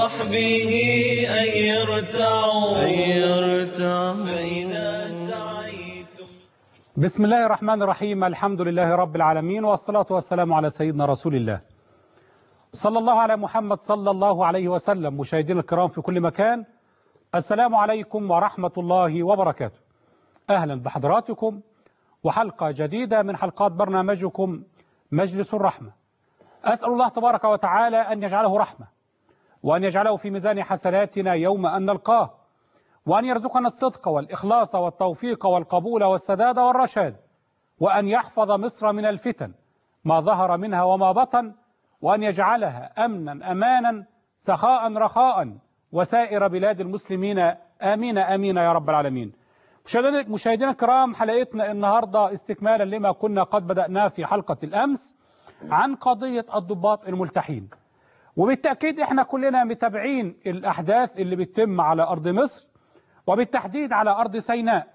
وصحبه أن يرتعوا أن يرتعوا فإذا سعيتم بسم الله الرحمن الرحيم الحمد لله رب العالمين والصلاة والسلام على سيدنا رسول الله صلى الله على محمد صلى الله عليه وسلم مشاهدينا الكرام في كل مكان السلام عليكم ورحمة الله وبركاته أهلا بحضراتكم وحلقة جديدة من حلقات برنامجكم مجلس الرحمة أسأل الله تبارك وتعالى أن يجعله رحمة وأن يجعله في ميزان حسناتنا يوم أن نلقاه وأن يرزقنا الصدق والإخلاص والتوفيق والقبول والسداد والرشاد وأن يحفظ مصر من الفتن ما ظهر منها وما بطن وأن يجعلها أمنا أمانا سخاء رخاء وسائر بلاد المسلمين آمين آمين يا رب العالمين مشاهدينا الكرام حلقتنا النهاردة استكمالا لما كنا قد بدأناه في حلقة الأمس عن قضية الضباط الملتحين وبالتأكيد احنا كلنا متابعين الأحداث اللي بتتم على أرض مصر وبالتحديد على أرض سيناء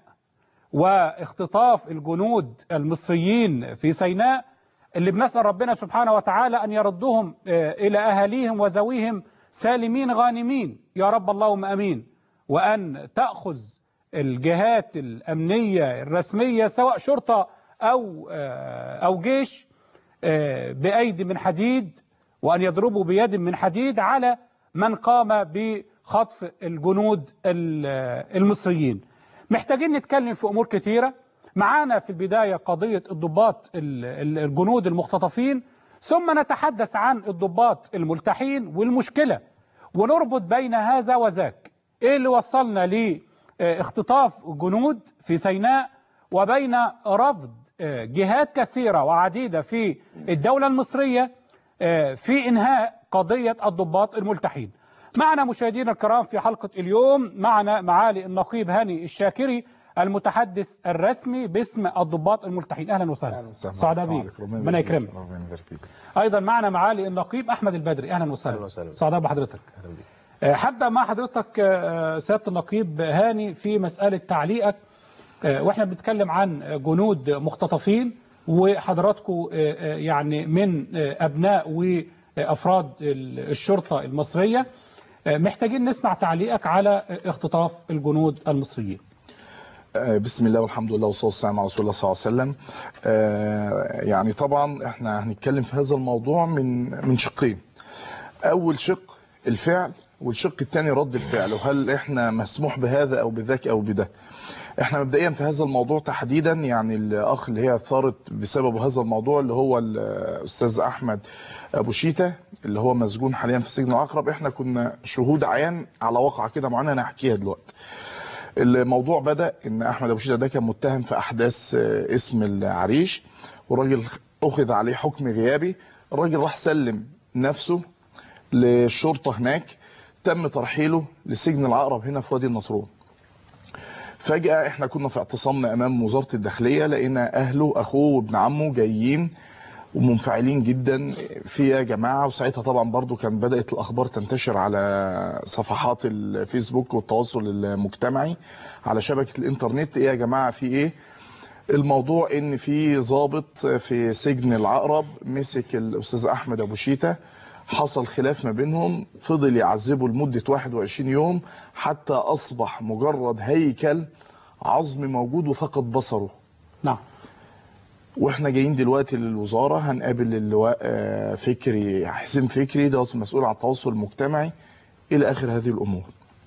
واختطاف الجنود المصريين في سيناء اللي بنسأل ربنا سبحانه وتعالى أن يردهم إلى أهاليهم وزويهم سالمين غانمين يا رب اللهم أمين وأن تأخذ الجهات الأمنية الرسمية سواء شرطة أو أو جيش بأيدي من حديد وأن يضربوا بيد من حديد على من قام بخطف الجنود المصريين محتاجين نتكلم في أمور كثيرة معانا في البداية قضية الضباط الجنود المختطفين ثم نتحدث عن الضباط الملتحين والمشكلة ونربط بين هذا وذاك ايه اللي وصلنا لاختطاف جنود في سيناء وبين رفض جهات كثيرة وعديدة في الدولة المصرية في إنهاء قضية الضباط الملتحين معنا مشاهدينا الكرام في حلقة اليوم معنا معالي النقيب هاني الشاكري المتحدث الرسمي باسم الضباط الملتحين اهلا وسهلا سعداء بيك ربنا يكرمك ايضا معنا معالي النقيب احمد البدري اهلا وسهلا سعداء بحضرتك هبدا مع حضرتك سياده النقيب هاني في مساله تعليقك واحنا بنتكلم عن جنود مختطفين وحضراتكم يعني من ابناء وافراد الشرطه المصريه محتاجين نسمع تعليقك على اختطاف الجنود المصريين بسم الله والحمد لله والصلاه والسلام على رسول الله صلى الله عليه وسلم يعني طبعا احنا هنتكلم في هذا الموضوع من من شقين اول شق الفعل والشق الثاني رد الفعل وهل احنا مسموح بهذا او بذاك او بده احنا مبدئيا في هذا الموضوع تحديدا يعني الاخ اللي هي اثارت بسبب هذا الموضوع اللي هو الاستاذ احمد ابو شيته اللي هو مسجون حاليا في سجن العقرب احنا كنا شهود عيان على واقعه كده معينه انا هحكيها دلوقتي الموضوع بدا ان احمد ابو شيته ده كان متهم في احداث اسم العريش وراجل اخذ عليه حكم غيابي الراجل راح سلم نفسه للشرطه هناك تم ترحيله لسجن العقرب هنا في وادي النطرون فجأة احنا كنا في اعتصامنا امام وزارة الداخلية لقينا اهله اخوه وابن عمه جايين ومنفعلين جدا في يا جماعة وساعتها طبعا برضو كان بدأت الاخبار تنتشر على صفحات الفيسبوك والتواصل المجتمعي على شبكة الانترنت ايه يا جماعة في ايه الموضوع ان في ضابط في سجن العقرب مسك الاستاذ احمد ابو شيته حصل خلاف ما بينهم فضل يعذبه لمدة 21 يوم حتى أصبح مجرد هيكل عظم موجود وفقد بصره نعم واحنا جايين دلوقتي للوزارة هنقابل اللواء فكري حسين فكري دوت المسؤول عن التواصل المجتمعي إلى آخر هذه الأمور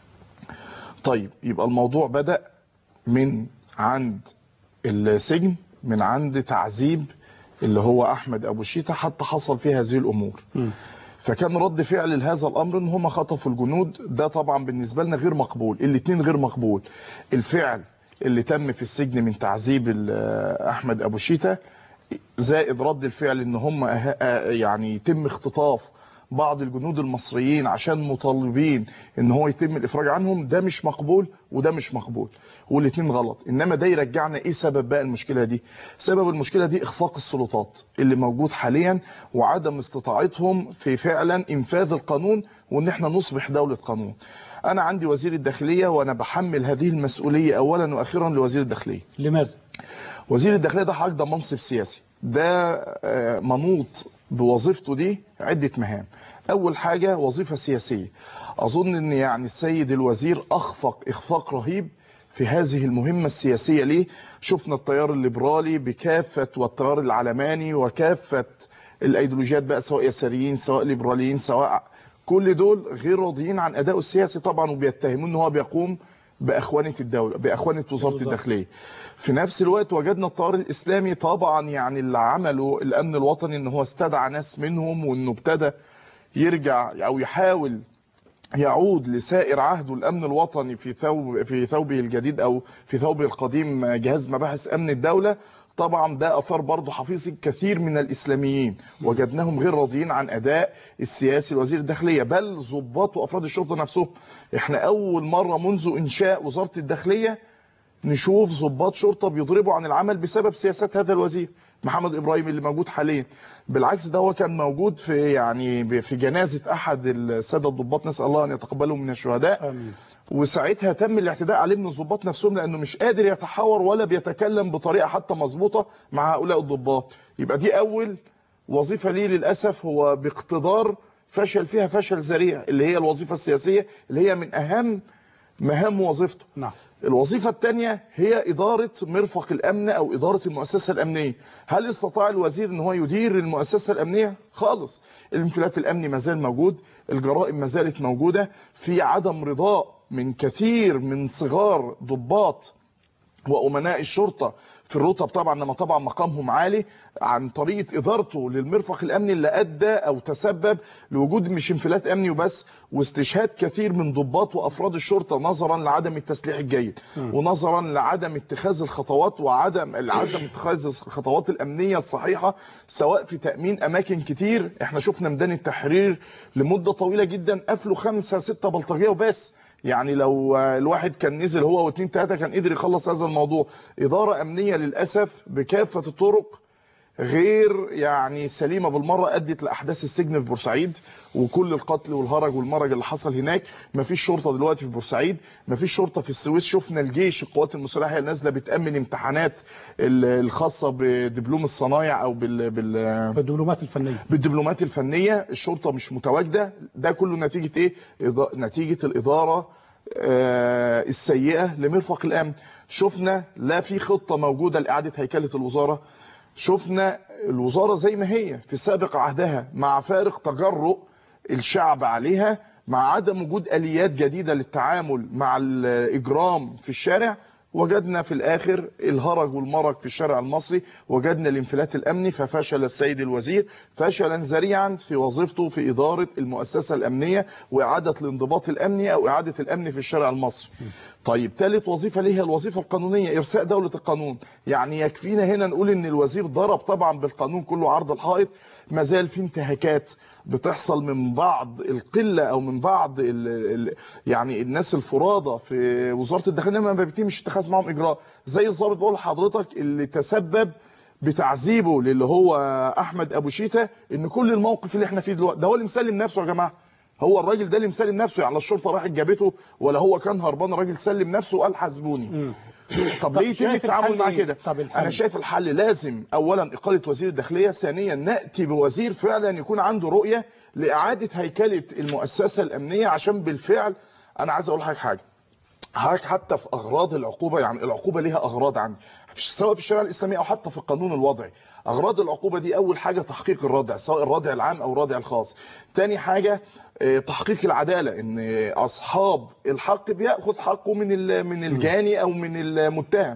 طيب يبقى الموضوع بدأ من عند السجن من عند تعذيب اللي هو أحمد أبو شيتة حتى حصل فيه هذه الأمور م. فكان رد فعل لهذا الامر ان هم خطفوا الجنود ده طبعا بالنسبه لنا غير مقبول الاثنين غير مقبول الفعل اللي تم في السجن من تعذيب احمد ابو شيته زائد رد الفعل ان هم يعني يتم اختطاف بعض الجنود المصريين عشان مطالبين ان هو يتم الافراج عنهم ده مش مقبول وده مش مقبول والاثنين غلط انما ده يرجعنا ايه سبب بقى المشكله دي سبب المشكله دي اخفاق السلطات اللي موجود حاليا وعدم استطاعتهم في فعلا انفاذ القانون وان احنا نصبح دوله قانون انا عندي وزير الداخليه وانا بحمل هذه المسؤوليه اولا واخيرا لوزير الداخليه لماذا وزير الداخليه ده حضرتك ده منصب سياسي ده منوط بوظيفته دي عدة مهام أول حاجة وظيفة سياسية أظن أن يعني السيد الوزير أخفق إخفاق رهيب في هذه المهمة السياسية ليه شفنا التيار الليبرالي بكافة والتيار العلماني وكافة الأيديولوجيات بقى سواء يساريين سواء ليبراليين سواء كل دول غير راضيين عن أدائه السياسي طبعا وبيتهمون أن هو بيقوم بأخوانة الدولة بأخوانة وزارة الداخلية في نفس الوقت وجدنا التيار الإسلامي طبعا يعني اللي عمله الأمن الوطني أن هو استدعى ناس منهم وأنه ابتدى يرجع أو يحاول يعود لسائر عهده الامن الوطني في ثوب في ثوبه الجديد او في ثوبه القديم جهاز مباحث امن الدوله طبعا ده اثار برضه حفيظ كثير من الاسلاميين وجدناهم غير راضيين عن اداء السياسي الوزير الداخليه بل ضباط وافراد الشرطه نفسهم احنا اول مره منذ انشاء وزاره الداخليه نشوف ضباط شرطه بيضربوا عن العمل بسبب سياسات هذا الوزير محمد ابراهيم اللي موجود حاليا بالعكس ده هو كان موجود في يعني في جنازه احد الساده الضباط نسال الله ان يتقبلهم من الشهداء امين وساعتها تم الاعتداء عليه من الضباط نفسهم لانه مش قادر يتحاور ولا بيتكلم بطريقه حتى مظبوطه مع هؤلاء الضباط يبقى دي اول وظيفه ليه للاسف هو باقتدار فشل فيها فشل ذريع اللي هي الوظيفه السياسيه اللي هي من اهم مهام وظيفته نعم الوظيفة الثانية هي إدارة مرفق الأمن أو إدارة المؤسسة الأمنية هل استطاع الوزير أن هو يدير المؤسسة الأمنية؟ خالص الانفلات الأمني ما زال موجود الجرائم ما زالت موجودة في عدم رضاء من كثير من صغار ضباط وأمناء الشرطة في الرتب طبعا لما طبعا مقامهم عالي عن طريقة إدارته للمرفق الأمني اللي أدى أو تسبب لوجود مش انفلات أمني وبس واستشهاد كثير من ضباط وأفراد الشرطة نظرا لعدم التسليح الجيد ونظرا لعدم اتخاذ الخطوات وعدم عدم اتخاذ الخطوات الأمنية الصحيحة سواء في تأمين أماكن كتير احنا شفنا ميدان التحرير لمدة طويلة جدا قفلوا خمسة ستة بلطجية وبس يعني لو الواحد كان نزل هو واثنين ثلاثه كان قدر يخلص هذا الموضوع اداره امنيه للاسف بكافه الطرق غير يعني سليمه بالمره ادت لاحداث السجن في بورسعيد وكل القتل والهرج والمرج اللي حصل هناك مفيش شرطه دلوقتي في بورسعيد مفيش شرطه في السويس شفنا الجيش القوات المسلحه نازله بتامن امتحانات الخاصه بدبلوم الصنايع او بال, بال بالدبلومات الفنيه بالدبلومات الفنيه الشرطه مش متواجده ده كله نتيجه ايه إضاء نتيجه الاداره آه السيئه لمرفق الامن شفنا لا في خطه موجوده لاعاده هيكله الوزاره شفنا الوزاره زي ما هي في سابق عهدها مع فارق تجرؤ الشعب عليها مع عدم وجود اليات جديده للتعامل مع الاجرام في الشارع وجدنا في الاخر الهرج والمرج في الشارع المصري وجدنا الانفلات الامني ففشل السيد الوزير فشلا ذريعا في وظيفته في اداره المؤسسه الامنيه واعاده الانضباط الامني او اعاده الامن في الشارع المصري. طيب ثالث وظيفه ليه هي الوظيفه القانونيه ارساء دوله القانون يعني يكفينا هنا نقول ان الوزير ضرب طبعا بالقانون كله عرض الحائط ما زال في انتهاكات بتحصل من بعض القله او من بعض ال ال يعني الناس الفرادى في وزاره الداخليه ما بيتمش اتخاذ معاهم اجراء زي الضابط بقول لحضرتك اللي تسبب بتعذيبه للي هو احمد ابو شيته ان كل الموقف اللي احنا فيه دلوقتي ده هو اللي مسلم نفسه يا جماعه هو الراجل ده اللي مسلم نفسه يعني الشرطه راحت جابته ولا هو كان هربان الراجل سلم نفسه وقال حاسبوني طب ليه يتم التعامل مع كده انا شايف الحل لازم اولا اقاله وزير الداخليه ثانيا ناتي بوزير فعلا يكون عنده رؤيه لاعاده هيكله المؤسسه الامنيه عشان بالفعل انا عايز اقول لحضرتك حاجه حضرتك حتى في اغراض العقوبه يعني العقوبه ليها اغراض عندي سواء في الشريعه الاسلاميه او حتى في القانون الوضعي اغراض العقوبه دي اول حاجه تحقيق الردع سواء الردع العام او الردع الخاص تاني حاجه تحقيق العداله ان اصحاب الحق بياخذ حقه من من الجاني او من المتهم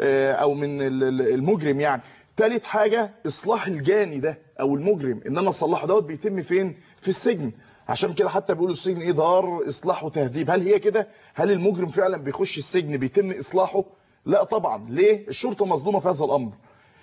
او من المجرم يعني ثالث حاجه اصلاح الجاني ده او المجرم ان انا اصلحه دوت بيتم فين في السجن عشان كده حتى بيقولوا السجن ايه دار اصلاح وتهذيب هل هي كده هل المجرم فعلا بيخش السجن بيتم اصلاحه لا طبعا ليه الشرطه مظلومه في هذا الامر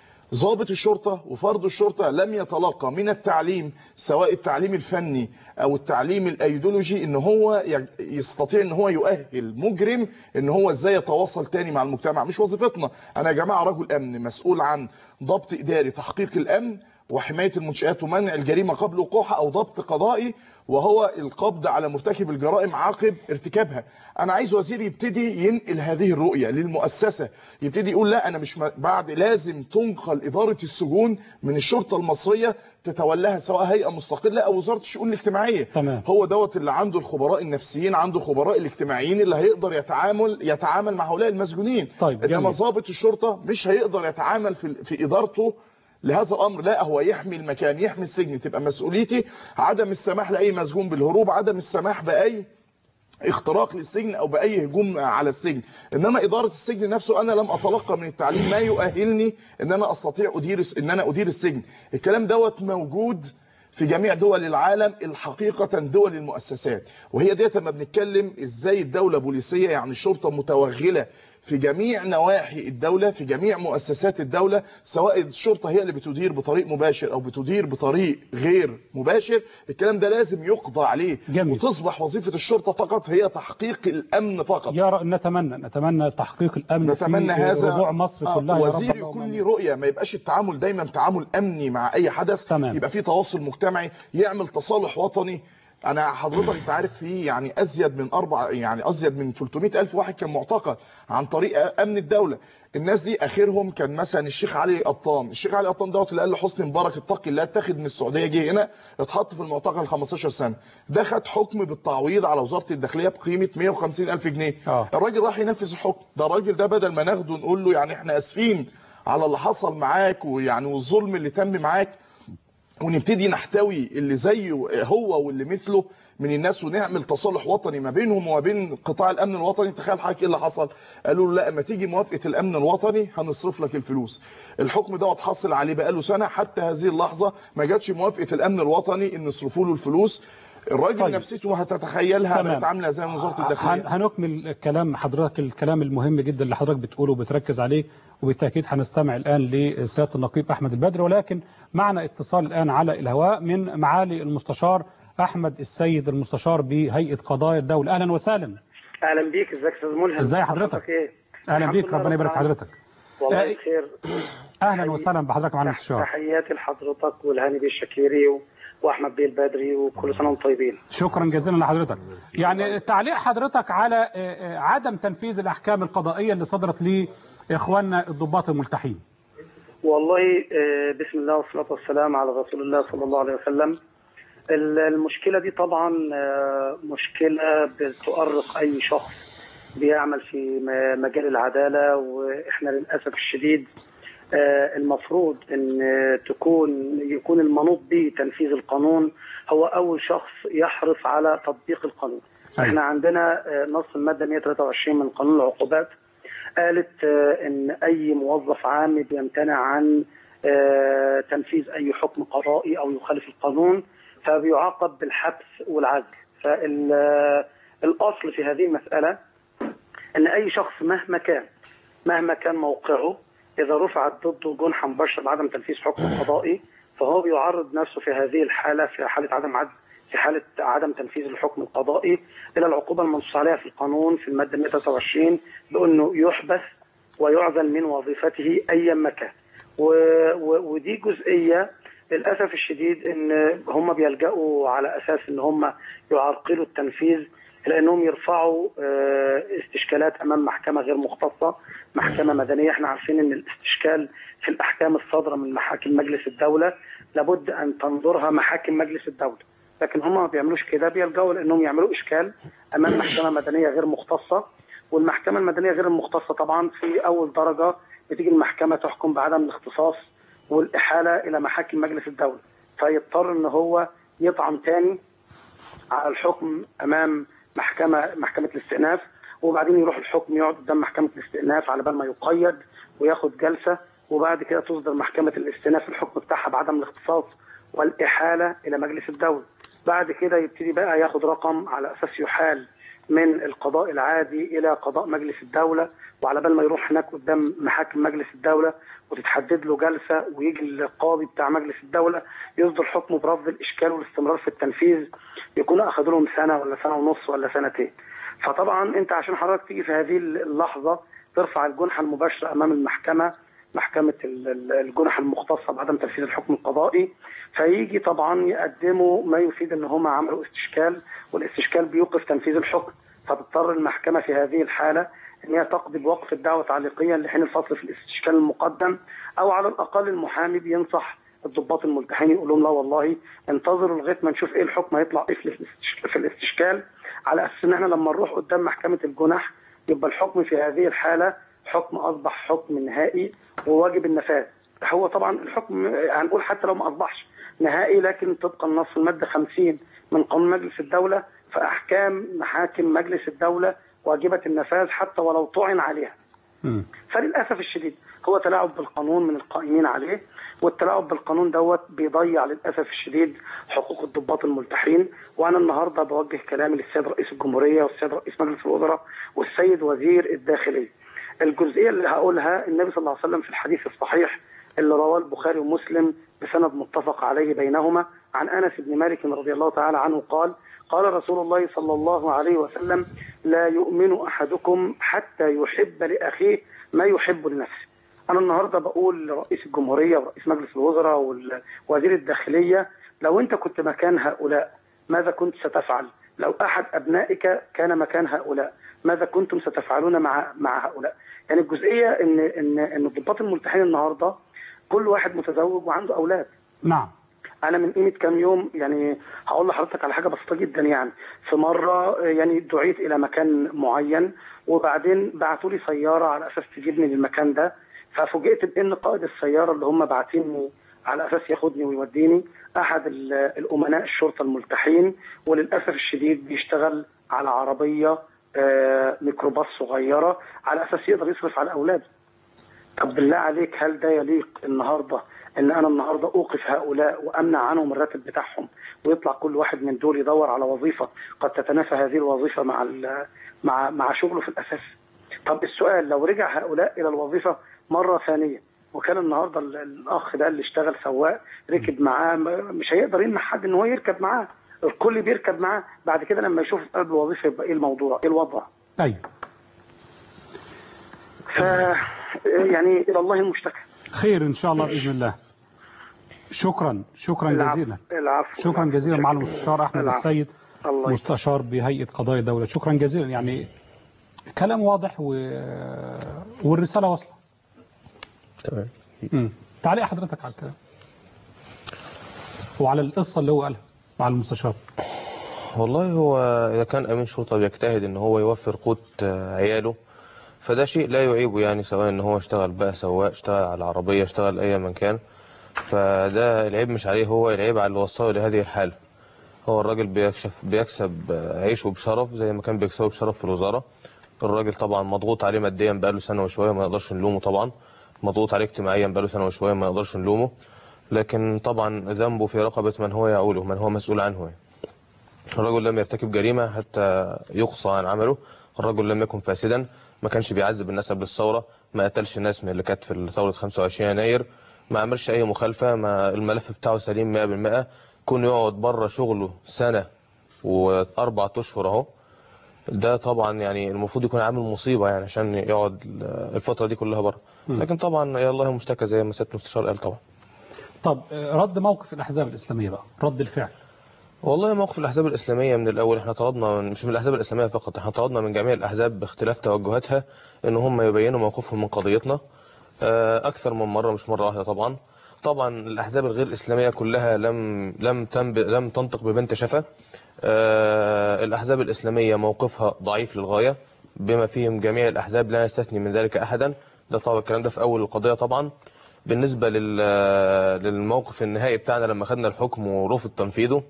ضابط الشرطة وفرد الشرطة لم يتلقى من التعليم سواء التعليم الفني أو التعليم الأيديولوجي إن هو يستطيع إن هو يؤهل مجرم إن هو إزاي يتواصل تاني مع المجتمع مش وظيفتنا أنا يا جماعة رجل أمن مسؤول عن ضبط إداري تحقيق الأمن وحمايه المنشات ومنع الجريمه قبل وقوعها او ضبط قضائي وهو القبض على مرتكب الجرائم عقب ارتكابها انا عايز وزير يبتدي ينقل هذه الرؤيه للمؤسسه يبتدي يقول لا انا مش م- بعد لازم تنقل اداره السجون من الشرطه المصريه تتولاها سواء هيئه مستقله او وزاره الشؤون الاجتماعيه تمام. هو دوت اللي عنده الخبراء النفسيين عنده الخبراء الاجتماعيين اللي هيقدر يتعامل يتعامل مع هؤلاء المسجونين طيب، انما جميل. ضابط الشرطه مش هيقدر يتعامل في في ادارته لهذا الامر لا هو يحمي المكان يحمي السجن تبقى مسؤوليتي عدم السماح لاي مسجون بالهروب عدم السماح باي اختراق للسجن او باي هجوم على السجن انما اداره السجن نفسه انا لم اتلقى من التعليم ما يؤهلني ان انا استطيع ادير ان انا ادير السجن الكلام دوت موجود في جميع دول العالم الحقيقة دول المؤسسات وهي ديت لما بنتكلم ازاي الدولة بوليسية يعني الشرطة متوغلة في جميع نواحي الدولة في جميع مؤسسات الدولة سواء الشرطة هي اللي بتدير بطريق مباشر أو بتدير بطريق غير مباشر الكلام ده لازم يقضى عليه جميل. وتصبح وظيفة الشرطة فقط هي تحقيق الأمن فقط يا رب نتمنى نتمنى تحقيق الامن نتمنى في هذا ربوع مصر آه، كلها يا رب وزير اللهم يكون آمين. ليه رؤيه ما يبقاش التعامل دايما تعامل امني مع اي حدث تمام. يبقى في تواصل مجتمعي يعمل تصالح وطني انا حضرتك انت عارف في يعني ازيد من اربع يعني ازيد من 300 الف واحد كان معتقل عن طريق امن الدوله الناس دي اخرهم كان مثلا الشيخ علي قطان الشيخ علي قطان دوت اللي قال لحسني مبارك اتقي الله اتاخد من السعوديه جه هنا اتحط في المعتقل 15 سنه ده خد حكم بالتعويض على وزاره الداخليه بقيمه 150 الف جنيه آه. الراجل راح ينفذ الحكم ده الراجل ده بدل ما ناخده نقول له يعني احنا اسفين على اللي حصل معاك ويعني والظلم اللي تم معاك ونبتدي نحتوي اللي زيه هو واللي مثله من الناس ونعمل تصالح وطني ما بينهم وما بين قطاع الامن الوطني تخيل حضرتك ايه اللي حصل قالوا له لا ما تيجي موافقه الامن الوطني هنصرف لك الفلوس الحكم دوت حصل عليه بقاله سنه حتى هذه اللحظه ما جاتش موافقه الامن الوطني ان يصرفوا له الفلوس الراجل طيب. طيب. نفسيته هتتخيلها تمام. بقت عامله زي وزاره هن- الداخليه هنكمل كلام حضرتك الكلام المهم جدا اللي حضرتك بتقوله وبتركز عليه وبالتاكيد هنستمع الان لسياده النقيب احمد البدر ولكن معنا اتصال الان على الهواء من معالي المستشار احمد السيد المستشار بهيئه قضايا الدوله اهلا وسهلا اهلا بيك ازيك يا استاذ ملهم ازاي حضرتك؟ ايه اهلا الحمد بيك لله ربنا رب يبارك في العالمين. حضرتك والله آه، بخير اهلا وسهلا بحضرتك معالي المستشار تحياتي لحضرتك والهاني بيه الشكيري و... واحمد بيه البدري وكل سنه وانتم طيبين شكرا جزيلا لحضرتك يعني تعليق حضرتك على آه، آه، عدم تنفيذ الاحكام القضائيه اللي صدرت لاخواننا الضباط الملتحين والله آه، بسم الله والصلاه والسلام على رسول الله صلى الله عليه وسلم ال- المشكله دي طبعا آه، مشكله بتؤرق اي شخص بيعمل في م- مجال العداله واحنا للاسف الشديد آه، المفروض ان تكون يكون المنوط به تنفيذ القانون هو اول شخص يحرص على تطبيق القانون. أيوة. احنا عندنا آه، نص الماده 123 من قانون العقوبات قالت آه، ان اي موظف عام بيمتنع عن آه، تنفيذ اي حكم قضائي او يخالف القانون فبيعاقب بالحبس والعزل فالاصل في هذه المساله ان اي شخص مهما كان مهما كان موقعه اذا رفعت ضده جنحه مباشره بعدم تنفيذ حكم قضائي فهو بيعرض نفسه في هذه الحاله في حاله عدم عدل في حاله عدم تنفيذ الحكم القضائي الى العقوبه المنصوص عليها في القانون في الماده 123 بانه يحبس ويعزل من وظيفته ايا مكان و... و... ودي جزئيه للاسف الشديد ان هم بيلجأوا على اساس ان هم يعرقلوا التنفيذ الى انهم يرفعوا آه، استشكالات امام محكمه غير مختصه محكمه مدنيه احنا عارفين ان الاستشكال في الاحكام الصادره من محاكم مجلس الدوله لابد ان تنظرها محاكم مجلس الدوله لكن هم ما بيعملوش كده بيلجأوا لانهم يعملوا اشكال امام محكمه مدنيه غير مختصه والمحكمه المدنيه غير المختصه طبعا في اول درجه بتيجي المحكمه تحكم بعدم الاختصاص والاحاله الى محاكم مجلس الدوله فيضطر ان هو يطعن تاني على الحكم امام محكمه محكمه الاستئناف وبعدين يروح الحكم يقعد قدام محكمه الاستئناف على بال ما يقيد وياخد جلسه وبعد كده تصدر محكمه الاستئناف الحكم بتاعها بعدم الاختصاص والاحاله الى مجلس الدوله. بعد كده يبتدي بقى ياخد رقم على اساس يحال من القضاء العادي الى قضاء مجلس الدوله وعلى بال ما يروح هناك قدام محاكم مجلس الدوله وتتحدد له جلسه ويجي القاضي بتاع مجلس الدوله يصدر حكمه برفض الاشكال والاستمرار في التنفيذ يكون اخذ لهم سنه ولا سنه ونص ولا سنتين. فطبعا انت عشان حضرتك تيجي في هذه اللحظه ترفع الجنحه المباشره امام المحكمه محكمه ال- ال- الجنح المختصه بعدم تنفيذ الحكم القضائي فيجي طبعا يقدموا ما يفيد ان هم عملوا استشكال والاستشكال بيوقف تنفيذ الحكم فتضطر المحكمه في هذه الحاله ان هي تقضي بوقف الدعوه تعليقيا لحين الفصل في الاستشكال المقدم او على الاقل المحامي بينصح الضباط الملتحين يقول لهم لا والله انتظروا لغايه ما نشوف ايه الحكم هيطلع ايه في الاستش- في الاستشكال على اساس ان احنا لما نروح قدام محكمه الجنح يبقى الحكم في هذه الحاله حكم اصبح حكم نهائي وواجب النفاذ هو طبعا الحكم هنقول حتى لو ما اصبحش نهائي لكن طبقا نص الماده 50 من قانون مجلس الدوله فاحكام محاكم مجلس الدوله واجبه النفاذ حتى ولو طعن عليها مم. فللاسف الشديد هو تلاعب بالقانون من القائمين عليه والتلاعب بالقانون دوت بيضيع للاسف الشديد حقوق الضباط الملتحين وانا النهارده بوجه كلامي للسيد رئيس الجمهوريه والسيد رئيس مجلس الوزراء والسيد وزير الداخليه. الجزئيه اللي هقولها النبي صلى الله عليه وسلم في الحديث الصحيح اللي رواه البخاري ومسلم بسند متفق عليه بينهما عن انس بن مالك رضي الله تعالى عنه قال قال رسول الله صلى الله عليه وسلم لا يؤمن احدكم حتى يحب لاخيه ما يحب لنفسه. انا النهارده بقول لرئيس الجمهوريه ورئيس مجلس الوزراء ووزير الداخليه لو انت كنت مكان هؤلاء ماذا كنت ستفعل؟ لو احد ابنائك كان مكان هؤلاء ماذا كنتم ستفعلون مع مع هؤلاء؟ يعني الجزئيه ان ان ان الضباط الملتحين النهارده كل واحد متزوج وعنده اولاد نعم انا من قيمه كام يوم يعني هقول لحضرتك على حاجه بسيطه جدا يعني في مره يعني دعيت الى مكان معين وبعدين بعتوا لي سياره على اساس تجيبني للمكان ده ففوجئت بان قائد السياره اللي هم باعتيني على اساس ياخدني ويوديني احد ال- الامناء الشرطه الملتحين وللاسف الشديد بيشتغل على عربيه آه، ميكروباص صغيره على اساس يقدر يصرف على اولاده طب بالله عليك هل ده يليق النهارده ان انا النهارده اوقف هؤلاء وامنع عنهم الراتب بتاعهم ويطلع كل واحد من دول يدور على وظيفه قد تتنافى هذه الوظيفه مع ال- مع مع شغله في الاساس. طب السؤال لو رجع هؤلاء الى الوظيفه مره ثانيه وكان النهارده ال- الاخ ده اللي اشتغل سواق ركب معاه م- مش هيقدر يمنع حد ان هو يركب معاه الكل بيركب معاه بعد كده لما يشوف قلب الوظيفه يبقى ايه الموضوع ايه الوضع أيوة ف يعني الى الله المشتكى خير إن شاء الله بإذن الله شكرا شكرا العفو. جزيلا العفو شكرا جزيلا مع المستشار أحمد العفو. السيد الله يكرمك. مستشار بهيئة قضايا الدولة شكرا جزيلا يعني كلام واضح و... والرسالة واصلة تمام مم. تعليق حضرتك على الكلام وعلى القصة اللي هو قالها مع المستشار والله هو إذا كان أمين شرطة بيجتهد إن هو يوفر قوت آه، عياله فده شيء لا يعيبه يعني سواء إن هو اشتغل بقى سواق اشتغل على العربية اشتغل أي من كان فده العيب مش عليه هو العيب على اللي وصله لهذه الحالة هو الراجل بيكشف بيكسب آه، عيشه بشرف زي ما كان بيكسبه بشرف في الوزارة الراجل طبعا مضغوط عليه ماديا بقاله سنة وشوية ما نقدرش نلومه طبعا مضغوط عليه اجتماعيا بقاله سنة وشوية ما نقدرش نلومه لكن طبعا ذنبه في رقبة من هو يعوله من هو مسؤول عنه يعني. الرجل لم يرتكب جريمة حتى يقصى عن عمله الرجل لم يكن فاسدا ما كانش بيعذب الناس قبل الثورة ما قتلش الناس من اللي كانت في ثورة 25 يناير ما عملش أي مخالفة ما الملف بتاعه سليم 100% كون يقعد بره شغله سنة وأربع أشهر أهو ده طبعا يعني المفروض يكون عامل مصيبة يعني عشان يقعد الفترة دي كلها بره لكن طبعا يا الله مشتكى زي ما سيادة المستشار قال طبعا طب آه، رد موقف الأحزاب الإسلامية بقى رد الفعل والله موقف الأحزاب الإسلامية من الأول احنا طلبنا من- مش من الأحزاب الإسلامية فقط احنا طلبنا من جميع الأحزاب باختلاف توجهاتها إن هم يبينوا موقفهم من قضيتنا آه، أكثر من مرة مش مرة واحدة طبعا طبعا الأحزاب الغير الإسلامية كلها لم لم تنب لم تنطق ببنت شفا آه، الأحزاب الإسلامية موقفها ضعيف للغاية بما فيهم جميع الأحزاب لا نستثني من ذلك أحدا ده طبعا الكلام ده في أول القضية طبعا بالنسبة لل- للموقف النهائي بتاعنا لما خدنا الحكم ورفض تنفيذه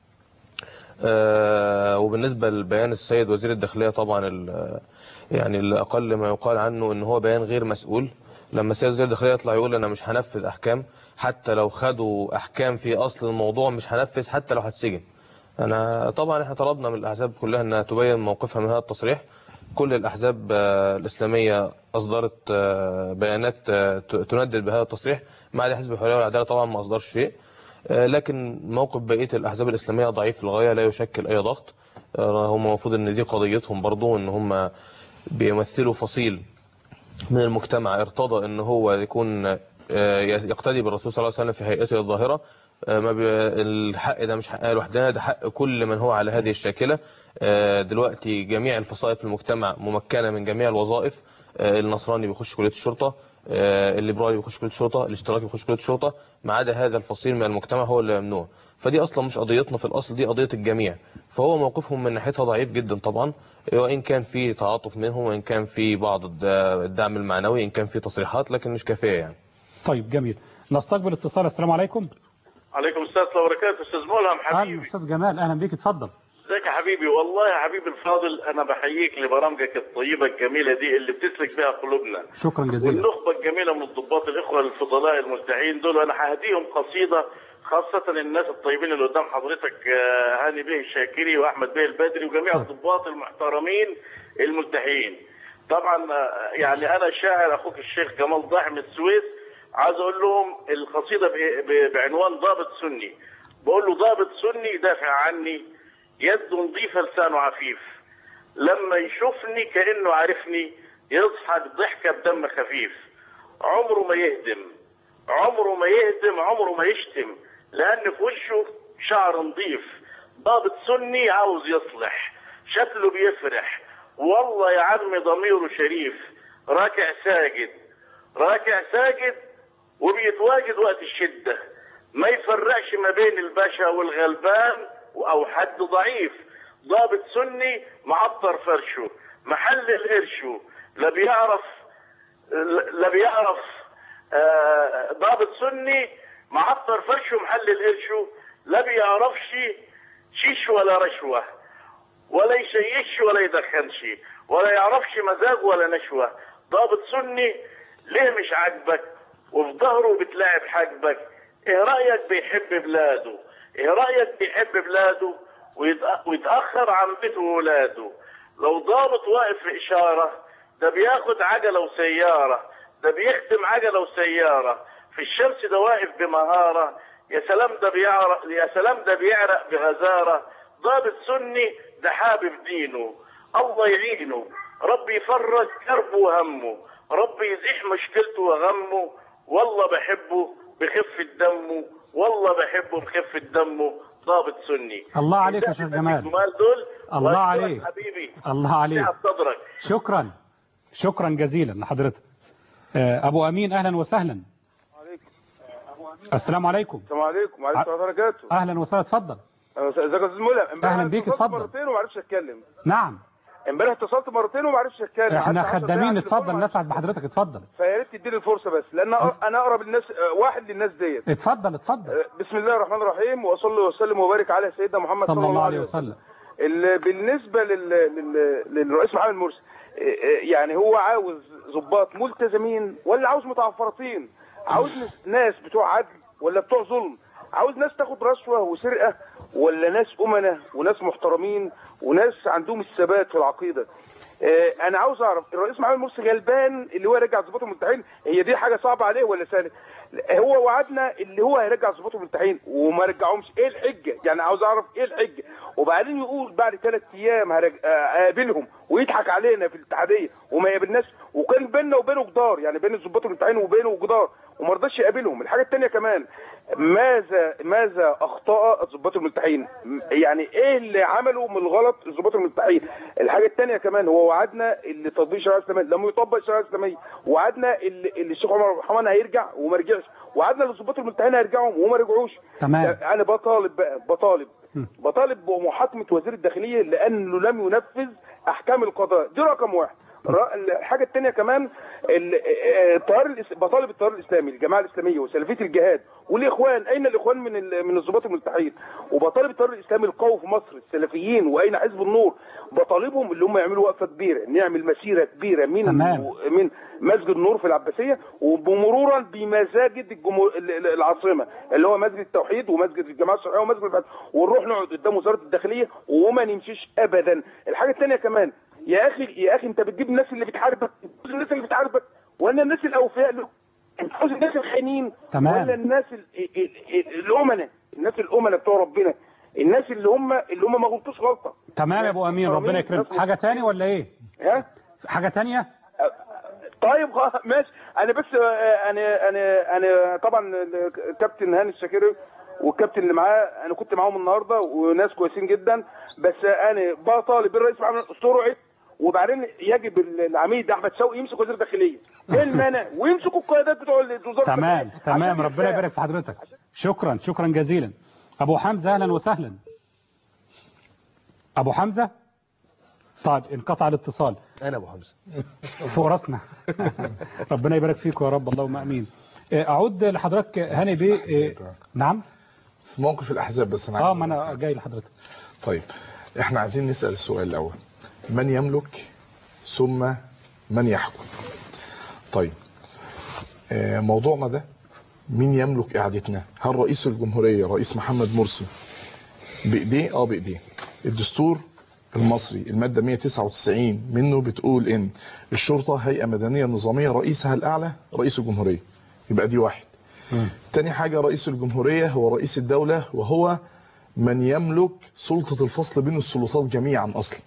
آه، وبالنسبة لبيان السيد وزير الداخلية طبعا ال- يعني الأقل ما يقال عنه إن هو بيان غير مسؤول لما السيد وزير الداخلية يطلع يقول أنا مش هنفذ أحكام حتى لو خدوا أحكام في أصل الموضوع مش هنفذ حتى لو هتسجن أنا طبعا إحنا طلبنا من الأحزاب كلها إنها تبين موقفها من هذا التصريح كل الأحزاب آه، الإسلامية أصدرت آه، بيانات آه، ت- تندد بهذا التصريح ما عدا حزب الحرية والعدالة طبعا ما أصدرش شيء آه، لكن موقف بقية الأحزاب الإسلامية ضعيف للغاية لا يشكل أي ضغط آه، هم المفروض إن دي قضيتهم برضو إن هم بيمثلوا فصيل من المجتمع ارتضى ان هو يكون آه، يقتدي بالرسول صلى الله عليه وسلم في هيئته الظاهرة آه، ما بي... الحق ده مش حقها لوحدها ده حق كل من هو على هذه الشاكلة آه، دلوقتي جميع الفصائل في المجتمع ممكنة من جميع الوظائف آه، النصراني بيخش كلية الشرطة آه، الليبرالي بيخش كلية الشرطة الاشتراكي بيخش كلية الشرطة ما عدا هذا الفصيل من المجتمع هو اللي ممنوع فدي اصلا مش قضيتنا في الاصل دي قضية الجميع فهو موقفهم من ناحيتها ضعيف جدا طبعا وان كان في تعاطف منهم وان كان في بعض الد- الدعم المعنوي ان كان في تصريحات لكن مش كافية يعني طيب جميل نستقبل اتصال السلام عليكم عليكم السلام ورحمه الله وبركاته استاذ ملهم اهلا حبيبي استاذ جمال اهلا بيك اتفضل ازيك يا حبيبي والله يا حبيبي الفاضل انا بحييك لبرامجك الطيبه الجميله دي اللي بتسلك بها قلوبنا شكرا جزيلا والنخبه الجميله من الضباط الاخوه الفضلاء الملتحين دول انا ههديهم قصيده خاصة الناس الطيبين اللي قدام حضرتك آه، هاني بيه الشاكري واحمد بيه البدري وجميع شكرا. الضباط المحترمين الملتحين. طبعا آه، يعني انا الشاعر اخوك الشيخ جمال ضاحي من السويس عايز اقول لهم القصيده ب- ب- بعنوان ضابط سني. بقول له ضابط سني يدافع عني يد نظيفه لسانه عفيف. لما يشوفني كانه عارفني يضحك ضحكه بدم خفيف. عمره ما يهدم عمره ما يهدم عمره ما يشتم لان في وشه شعر نظيف ضابط سني عاوز يصلح شكله بيفرح والله يا عم ضميره شريف راكع ساجد راكع ساجد وبيتواجد وقت الشدة ما يفرقش ما بين الباشا والغلبان او حد ضعيف ضابط سني معطر فرشه محلل قرشه لا بيعرف لا بيعرف آه، ضابط سني معطر فرشه محلل قرشه لا بيعرفش شيش ولا رشوة ولا يشيش ولا يدخنش ولا يعرفش مزاج ولا نشوة ضابط سني ليه مش عاجبك وفي ظهره بتلاعب حاجبك ايه رأيك بيحب بلاده ايه رأيك بيحب بلاده ويتأ- ويتأخر عن بيته وولاده لو ضابط واقف في إشارة ده بياخد عجلة وسيارة ده بيختم عجلة وسيارة في الشمس ده واقف بمهارة يا سلام ده بيعرق يا سلام ده بيعرق بغزارة ضابط سني ده حابب دينه الله يعينه ربي يفرج كربه وهمه ربي يزيح مشكلته وغمه والله بحبه بخفة دمه والله بحبه بخفة دمه ضابط سني الله عليك يا شيخ جمال الجمال دول الله وأشكرك عليك. حبيبي الله عليك سعة صدرك شكرا شكرا جزيلا لحضرتك آه، ابو امين اهلا وسهلا السلام عليكم السلام عليكم وعليكم السلام ورحمه الله وبركاته اهلا وسهلا اتفضل ازيك يا استاذ ملهم امبارح أهلا بيك، اتصلت اتفضل. مرتين وما عرفتش اتكلم نعم امبارح اتصلت مرتين وما عرفتش اتكلم احنا قعدت 10 خدامين ساعات اتفضل تليفون نسعد بحضرتك اتفضل فيا ريت تديني الفرصه بس لان أنا- انا اقرب الناس آه، واحد للناس ديت اتفضل اتفضل آه، بسم الله الرحمن الرحيم واصلي وسلم وبارك على سيدنا محمد صلى الله عليه وسلم ال- بالنسبه لل... لل... للرئيس محمد مرسي آه، آه، يعني هو عاوز ضباط ملتزمين ولا عاوز متعفرطين عاوز ناس- ناس بتوع عدل ولا بتوع ظلم عاوز ناس تاخد رشوه وسرقه ولا ناس امنه وناس محترمين وناس عندهم الثبات في العقيده آه، انا عاوز اعرف الرئيس محمد مرسي غلبان اللي هو يرجع ضباط الملتحين هي دي حاجه صعبه عليه ولا سهله هو وعدنا اللي هو هيرجع ضباط الملتحين وما رجعهمش ايه الحجه يعني عاوز اعرف ايه الحجه وبعدين يقول بعد ثلاث ايام هرج... آه، اقابلهم ويضحك علينا في الاتحاديه وما يقابلناش وكان بيننا وبينه جدار يعني بين الضباط الملتحين وبينه جدار وما رضاش يقابلهم الحاجه الثانيه كمان ماذا ماذا اخطا الضباط الملتحين م- يعني ايه اللي عمله من الغلط الضباط الملتحين الحاجه الثانيه كمان هو وعدنا اللي تطبيق الشريعه الاسلاميه لم يطبق الشريعه الاسلاميه وعدنا اللي, اللي الشيخ عمر عبد الرحمن هيرجع وما رجعش وعدنا للضباط الملتحين هيرجعوا وما رجعوش تمام. انا بطالب بقى بطالب بطالب بمحاكمه وزير الداخليه لانه لم ينفذ احكام القضاء دي رقم واحد الر- الحاجه الثانيه كمان ال- آه، التيار الإس- بطالب التيار الاسلامي الجماعه الاسلاميه وسلفيه الجهاد والاخوان اين الاخوان من ال- من الضباط الملتحين وبطالب التيار الاسلامي القوي في مصر السلفيين واين حزب النور بطالبهم اللي هم يعملوا وقفه كبيره نعمل مسيره كبيره من تمام. من مسجد النور في العباسيه ومرورا بمساجد الجمهور ال- ال- العاصمه اللي هو مسجد التوحيد ومسجد الجماعه الشرعيه ومسجد الفتح ونروح نقعد قدام وزاره الداخليه وما نمشيش ابدا الحاجه الثانيه كمان يا اخي يا اخي انت بتجيب الناس اللي بتحاربك بتجيب الناس اللي بتحاربك ولا الناس الاوفياء له انت عاوز الناس الخاينين تمام. ولا الناس ال- ال- ال- الامناء الناس الامناء بتوع ربنا الناس اللي هم اللي هم ما غلطوش غلطه تمام يا ابو امين ربنا يكرمك حاجه تاني ولا ايه ها حاجه تانية طيب خلاص ماشي انا بس آه، انا انا انا طبعا الكابتن هاني الشاكري والكابتن اللي معاه انا كنت معاهم النهارده وناس كويسين جدا بس انا بطالب الرئيس محمد سرعه وبعدين يجب العميد احمد شوقي يمسك وزير الداخليه ايه المانع ويمسكوا القيادات بتوع وزاره تمام الداخلية تمام عشان ربنا يرتاح. يبارك في حضرتك شكرا شكرا جزيلا ابو حمزه اهلا وسهلا ابو حمزه طيب انقطع الاتصال انا ابو حمزه فوق راسنا ربنا يبارك فيكم يا رب اللهم امين آه، اعود لحضرتك هاني بيه آه، نعم في موقف الاحزاب بس انا اه عايز ما انا جاي لحضرتك طيب احنا عايزين نسال السؤال الاول من يملك ثم من يحكم طيب آه، موضوعنا ده مين يملك قعدتنا هل رئيس الجمهوريه رئيس محمد مرسي بايديه اه بايديه الدستور المصري الماده 199 منه بتقول ان الشرطه هيئه مدنيه نظاميه رئيسها الاعلى رئيس الجمهوريه يبقى دي واحد تاني حاجه رئيس الجمهوريه هو رئيس الدوله وهو من يملك سلطه الفصل بين السلطات جميعا اصلا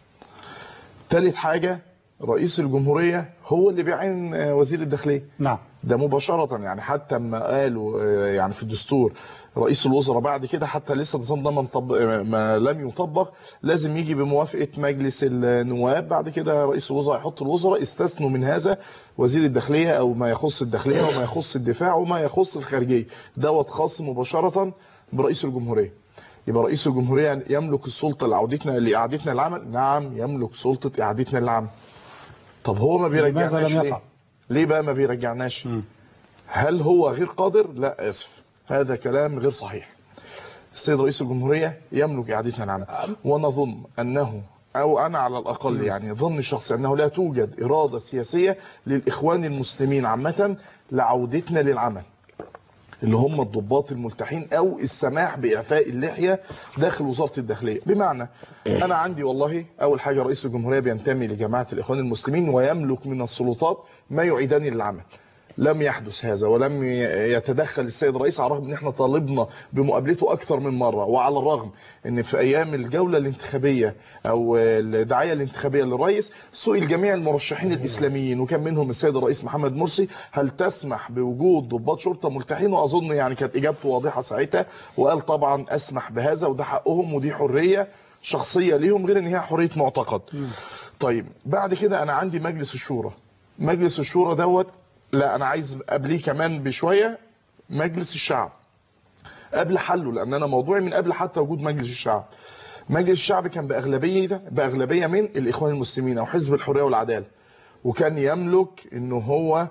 تالت حاجه رئيس الجمهوريه هو اللي بيعين آه، وزير الداخليه نعم ده مباشرة يعني حتى ما قالوا آه، يعني في الدستور رئيس الوزراء بعد كده حتى لسه النظام ده ما مطبق- آه، ما لم يطبق لازم يجي بموافقة مجلس النواب بعد كده رئيس الوزراء يحط الوزراء استثنوا من هذا وزير الداخلية أو ما يخص الداخلية وما يخص الدفاع وما يخص الخارجية دوت خاص مباشرة برئيس الجمهورية يبقى رئيس الجمهورية يملك السلطة لإعادتنا لإعادتنا للعمل نعم يملك سلطة إعادتنا للعمل طب هو ما بيرجعناش لم ليه؟ يفعل؟ ليه بقى ما بيرجعناش مم. هل هو غير قادر لا اسف هذا كلام غير صحيح السيد رئيس الجمهورية يملك إعادتنا العمل ونظن أنه أو أنا على الأقل يعني ظن الشخصي أنه لا توجد إرادة سياسية للإخوان المسلمين عامة لعودتنا للعمل اللي هم الضباط الملتحين او السماح باعفاء اللحيه داخل وزاره الداخليه بمعنى انا عندي والله اول حاجه رئيس الجمهوريه بينتمي لجماعه الاخوان المسلمين ويملك من السلطات ما يعيدني للعمل لم يحدث هذا ولم يتدخل السيد الرئيس على الرغم ان احنا طالبنا بمقابلته اكثر من مره وعلى الرغم ان في ايام الجوله الانتخابيه او الدعايه الانتخابيه للرئيس سئل جميع المرشحين الاسلاميين وكان منهم السيد الرئيس محمد مرسي هل تسمح بوجود ضباط شرطه ملتحين واظن يعني كانت اجابته واضحه ساعتها وقال طبعا اسمح بهذا وده حقهم ودي حريه شخصيه ليهم غير ان هي حريه معتقد. طيب بعد كده انا عندي مجلس الشورى. مجلس الشورى دوت لا انا عايز قبليه كمان بشويه مجلس الشعب قبل حله لان انا موضوعي من قبل حتى وجود مجلس الشعب مجلس الشعب كان باغلبيه باغلبيه من الاخوان المسلمين او حزب الحريه والعداله وكان يملك انه هو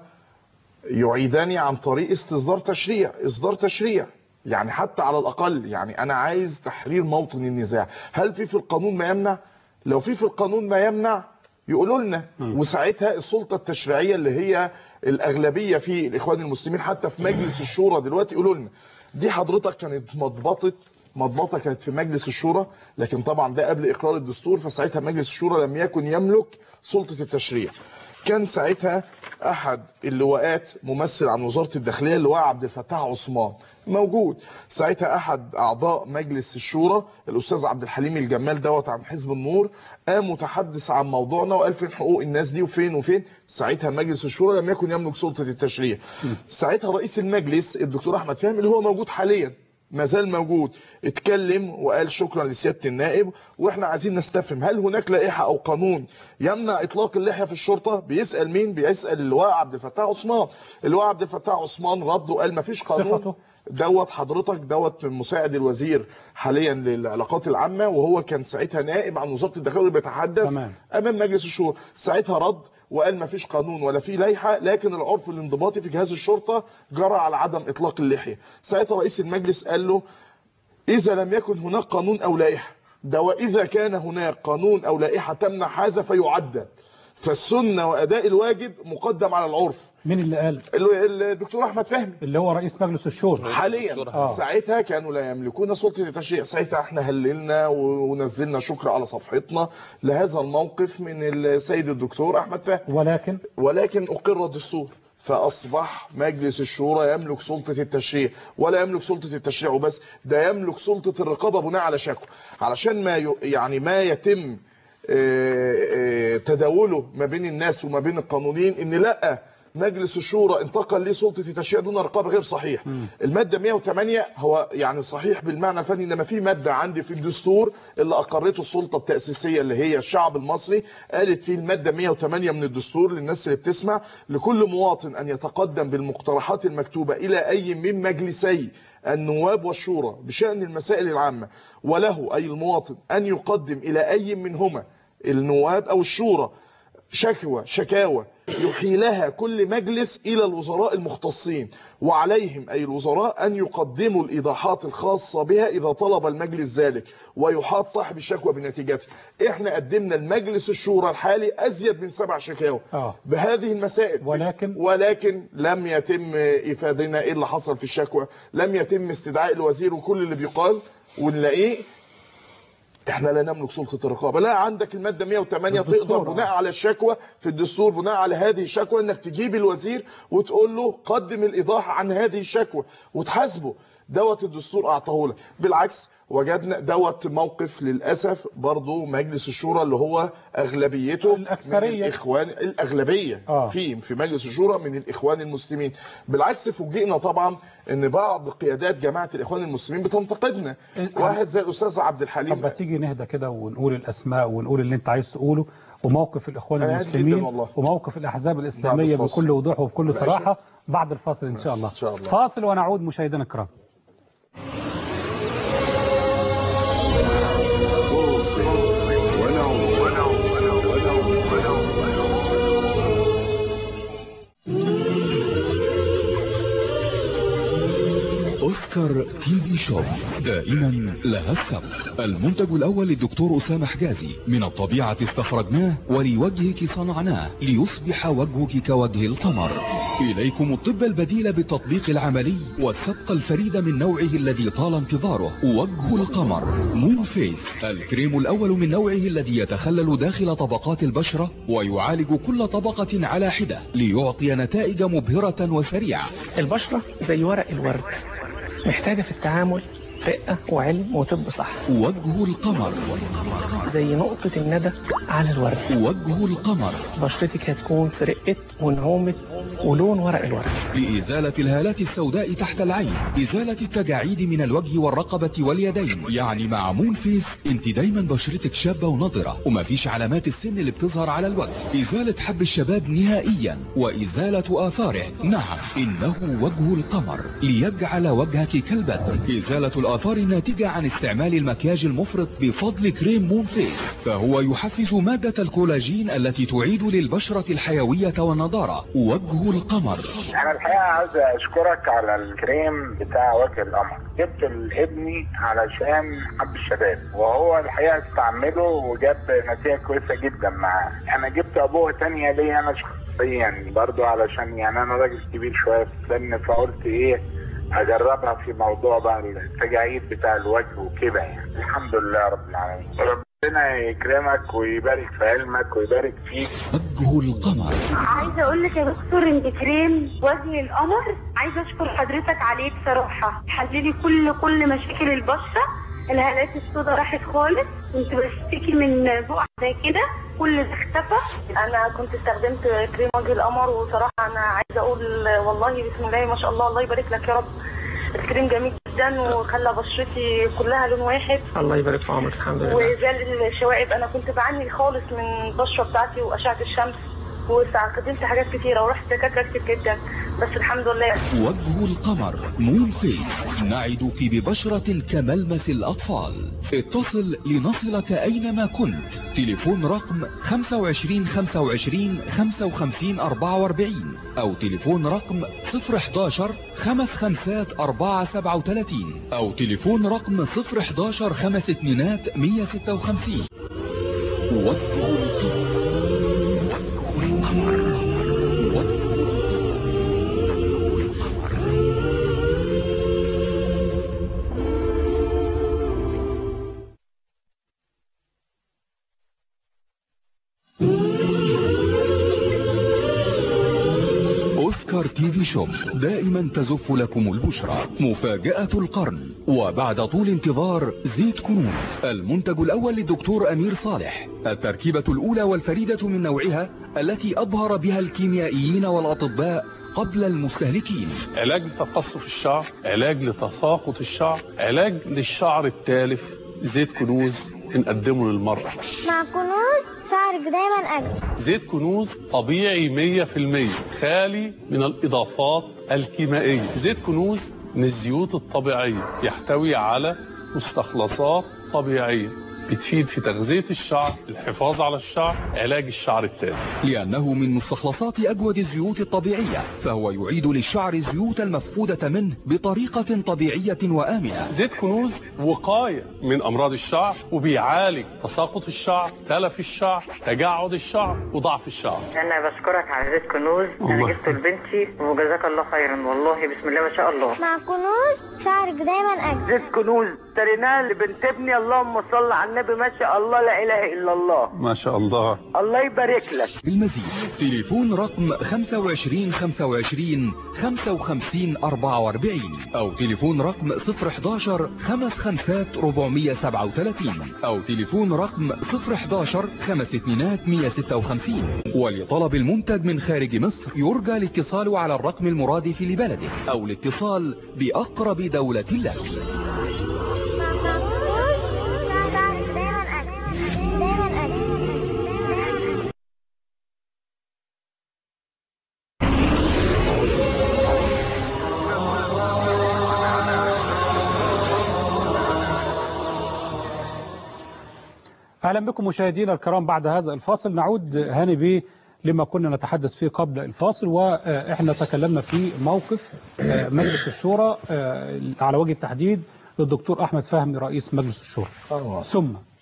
يعيدني عن طريق استصدار تشريع اصدار تشريع يعني حتى على الاقل يعني انا عايز تحرير موطن النزاع هل في في القانون ما يمنع لو في في القانون ما يمنع يقولوا لنا وساعتها السلطه التشريعيه اللي هي الاغلبيه في الاخوان المسلمين حتى في مجلس الشورى دلوقتي يقولوا لنا دي حضرتك كانت مضبطه مضبطه كانت في مجلس الشورى لكن طبعا ده قبل اقرار الدستور فساعتها مجلس الشورى لم يكن يملك سلطه التشريع كان ساعتها احد اللواءات ممثل عن وزاره الداخليه اللواء عبد الفتاح عثمان موجود ساعتها احد اعضاء مجلس الشورى الاستاذ عبد الحليم الجمال دوت عن حزب النور قام متحدث عن موضوعنا وقال فين حقوق الناس دي وفين وفين ساعتها مجلس الشورى لم يكن يملك سلطه التشريع ساعتها رئيس المجلس الدكتور احمد فهمي اللي هو موجود حاليا ما زال موجود اتكلم وقال شكرا لسياده النائب واحنا عايزين نستفهم هل هناك لائحه او قانون يمنع اطلاق اللحيه في الشرطه بيسال مين بيسال اللواء عبد الفتاح عثمان اللواء عبد الفتاح عثمان رد وقال ما فيش قانون صفته؟ دوت حضرتك دوت مساعد الوزير حاليا للعلاقات العامه وهو كان ساعتها نائب عن وزاره الداخليه اللي بيتحدث تمام. امام مجلس الشورى ساعتها رد وقال ما فيش قانون ولا في لائحه لكن العرف الانضباطي في جهاز الشرطه جرى على عدم اطلاق اللحيه ساعتها رئيس المجلس قال له اذا لم يكن هناك قانون او لائحه ده واذا كان هناك قانون او لائحه تمنع هذا فيعدل فالسنه واداء الواجب مقدم على العرف مين اللي قال ال- الدكتور احمد فهمي اللي هو رئيس مجلس الشورى حاليا آه. ساعتها كانوا لا يملكون سلطه التشريع ساعتها احنا هللنا ونزلنا شكر على صفحتنا لهذا الموقف من السيد الدكتور احمد فهمي ولكن ولكن اقر الدستور فاصبح مجلس الشورى يملك سلطه التشريع ولا يملك سلطه التشريع وبس ده يملك سلطه الرقابه بناء على شكوى علشان ما ي... يعني ما يتم آه، آه، تداوله ما بين الناس وما بين القانونيين ان لا مجلس الشورى انتقل ليه سلطه التشريع دون رقابه غير صحيح الماده 108 هو يعني صحيح بالمعنى الفني انما في ماده عندي في الدستور اللي اقرته السلطه التاسيسيه اللي هي الشعب المصري قالت في الماده 108 من الدستور للناس اللي بتسمع لكل مواطن ان يتقدم بالمقترحات المكتوبه الى اي من مجلسي النواب والشورى بشان المسائل العامه وله اي المواطن ان يقدم الى اي منهما النواب او الشورى شكوى شكاوى يحيلها كل مجلس إلى الوزراء المختصين وعليهم أي الوزراء أن يقدموا الإيضاحات الخاصة بها إذا طلب المجلس ذلك ويحاط صاحب الشكوى بنتيجته إحنا قدمنا المجلس الشورى الحالي أزيد من سبع شكاوى آه. بهذه المسائل ولكن ولكن لم يتم إفادنا إيه اللي حصل في الشكوى لم يتم استدعاء الوزير وكل اللي بيقال ونلاقيه احنا لا نملك سلطه الرقابه لا عندك الماده 108 الدستور، تقدر آه. بناء على الشكوى في الدستور بناء على هذه الشكوى انك تجيب الوزير وتقول له قدم الايضاح عن هذه الشكوى وتحاسبه دوت الدستور اعطاه لك بالعكس وجدنا دوت موقف للاسف برضه مجلس الشورى اللي هو اغلبيته الأكثرية. من الاخوان الاغلبيه آه. في في مجلس الشورى من الاخوان المسلمين بالعكس فوجئنا طبعا ان بعض قيادات جماعه الاخوان المسلمين بتنتقدنا إيه، واحد زي الاستاذ عبد طب الحليم ما تيجي نهدى كده ونقول الاسماء ونقول اللي انت عايز تقوله وموقف الاخوان أنا هادي جداً المسلمين والله. وموقف الاحزاب الاسلاميه بعد الفاصل. بكل وضوح وبكل ماشي. صراحه بعد الفاصل ان شاء الله إن شاء الله. فاصل ونعود مشاهدينا الكرام أوسكار تي في شوب دائما لها السبق المنتج الأول للدكتور أسامة حجازي من الطبيعة استخرجناه ولوجهك صنعناه ليصبح وجهك كوجه القمر إليكم الطب البديل بالتطبيق العملي والسبق الفريد من نوعه الذي طال انتظاره وجه القمر مون فيس الكريم الأول من نوعه الذي يتخلل داخل طبقات البشرة ويعالج كل طبقة على حدة ليعطي نتائج مبهرة وسريعة البشرة زي ورق الورد محتاجة في التعامل رقة وعلم وطب صح وجه القمر زي نقطة الندى على الورد وجه القمر بشرتك هتكون في رقة ونعومة ولون ورق الورد لإزالة الهالات السوداء تحت العين إزالة التجاعيد من الوجه والرقبة واليدين يعني مع مون فيس انت دايما بشرتك شابة ونضرة ومفيش علامات السن اللي بتظهر على الوجه إزالة حب الشباب نهائيا وإزالة آثاره نعم إنه وجه القمر ليجعل وجهك كالبدر إزالة الآثار الناتجة عن استعمال المكياج المفرط بفضل كريم مون فيس فهو يحفز مادة الكولاجين التي تعيد للبشرة الحيوية والنضارة وجه القمر انا الحقيقه عايز اشكرك على الكريم بتاع وجه القمر جبت لابني علشان حب الشباب وهو الحقيقه استعمله وجاب نتيجه كويسه جدا معاه انا جبت ابوه تانية ليا انا شخصيا برضو علشان يعني انا راجل كبير شويه في السن فقلت ايه اجربها في موضوع بقى التجاعيد بتاع الوجه وكده يعني الحمد لله رب العالمين ربنا يكرمك ويبارك في علمك ويبارك فيك وجه القمر عايزه اقول لك يا دكتور انت كريم وجه القمر عايزه اشكر حضرتك عليه بصراحه حللي كل كل مشاكل البشره الهالات السوداء راحت خالص كنت بشتكي من بقع زي كده كل ده اختفى انا كنت استخدمت كريم وجه القمر وصراحه انا عايزه اقول والله بسم الله ما شاء الله الله يبارك لك يا رب الكريم جميل جدا وخلى بشرتي كلها لون واحد الله يبارك في عمرك الحمد لله وزال الشوائب انا كنت بعاني خالص من البشره بتاعتي واشعه الشمس واستخدمت حاجات كتيره ورحت دكاتره كتير جدا بس الحمد لله وجه القمر مون فيس نعدك ببشرة كملمس الأطفال اتصل لنصلك أينما كنت تليفون رقم 25 25 55 44 أو تليفون رقم 011 خمس خمسات 4 37 أو تليفون رقم 011 خمس اتنينات 156 وجه القمر سكر تي في شوب دائما تزف لكم البشرى مفاجأة القرن وبعد طول انتظار زيت كنوز المنتج الأول للدكتور أمير صالح التركيبة الأولى والفريدة من نوعها التي أبهر بها الكيميائيين والأطباء قبل المستهلكين علاج لتقصف الشعر علاج لتساقط الشعر علاج للشعر التالف زيت كنوز بنقدمه للمرأة مع كنوز شعرك دايما أجمل زيت كنوز طبيعي 100% خالي من الإضافات الكيميائية زيت كنوز من الزيوت الطبيعية يحتوي على مستخلصات طبيعية بتفيد في تغذية الشعر الحفاظ على الشعر علاج الشعر التالف لأنه من مستخلصات أجود الزيوت الطبيعية فهو يعيد للشعر الزيوت المفقودة منه بطريقة طبيعية وآمنة زيت كنوز وقاية من أمراض الشعر وبيعالج تساقط الشعر تلف الشعر تجعد الشعر وضعف الشعر انا بشكرك على زيت كنوز انا الله. جبته لبنتي وجزاك الله خيرا والله بسم الله ما شاء الله مع كنوز شعرك دايما أجمل زيت كنوز اشتريناه لبنت ابني اللهم صل على النبي ما شاء الله لا اله الا الله ما شاء الله الله يبارك لك بالمزيد تليفون رقم 25 25 55 44 أو تليفون رقم 011 خمس خمسات 437 أو تليفون رقم 011 خمس اتنينات 156 ولطلب المنتج من خارج مصر يرجى الاتصال على الرقم المرادف لبلدك أو الاتصال بأقرب دولة لك مع كنوز شعرك دايما أجمل دايما أجمل أهلا بكم مشاهدينا الكرام بعد هذا الفاصل نعود هاني بيه لما كنا نتحدث فيه قبل الفاصل وإحنا تكلمنا في موقف آه، مجلس الشورى آه، على وجه التحديد للدكتور أحمد فهمي رئيس مجلس الشورى آه. ثم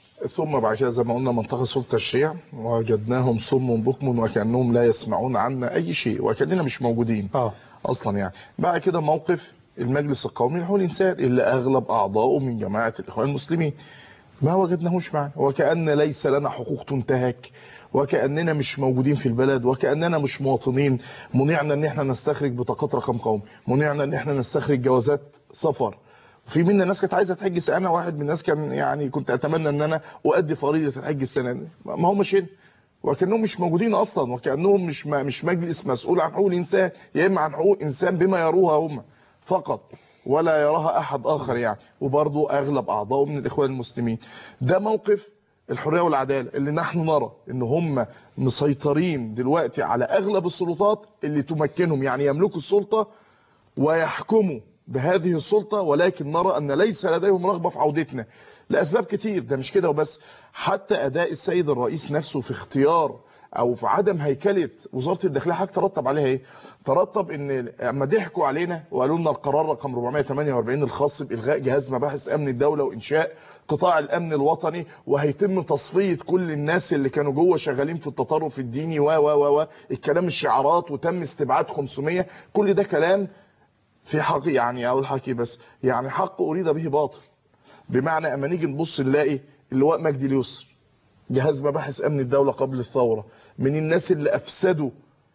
ثم بعد كده زي ما قلنا منطقة سلطة التشريع وجدناهم صم بكم وكأنهم لا يسمعون عنا أي شيء وكأننا مش موجودين آه. أصلا يعني بعد كده موقف المجلس القومي لحقوق الإنسان اللي أغلب أعضائه من جماعة الإخوان المسلمين ما وجدناهوش معنا وكأن ليس لنا حقوق تنتهك وكأننا مش موجودين في البلد وكأننا مش مواطنين منعنا ان احنا نستخرج بطاقات رقم قومي منعنا ان احنا نستخرج جوازات سفر في منا ناس كانت عايزه تحج انا واحد من الناس كان يعني كنت اتمنى ان انا اؤدي فريضه الحج السنه دي ما هم مش هنا وكانهم مش موجودين اصلا وكانهم مش مش مجلس مسؤول عن حقوق الانسان يا اما عن حقوق الانسان بما يروها هم فقط ولا يراها احد اخر يعني وبرضه اغلب اعضائه من الاخوان المسلمين ده موقف الحريه والعداله اللي نحن نرى ان هم مسيطرين دلوقتي على اغلب السلطات اللي تمكنهم يعني يملكوا السلطه ويحكموا بهذه السلطة ولكن نرى أن ليس لديهم رغبة في عودتنا لأسباب كتير ده مش كده وبس حتى أداء السيد الرئيس نفسه في اختيار أو في عدم هيكلة وزارة الداخلية حاجة ترتب عليها إيه؟ ترتب إن أما ضحكوا علينا وقالوا لنا القرار رقم 448 الخاص بإلغاء جهاز مباحث أمن الدولة وإنشاء قطاع الأمن الوطني وهيتم تصفية كل الناس اللي كانوا جوه شغالين في التطرف الديني و و و و الكلام الشعارات وتم استبعاد 500 كل ده كلام في حق يعني اقول حكي بس يعني حق اريد به باطل بمعنى اما نيجي نبص نلاقي اللواء مجدي اليسر جهاز مباحث امن الدوله قبل الثوره من الناس اللي افسدوا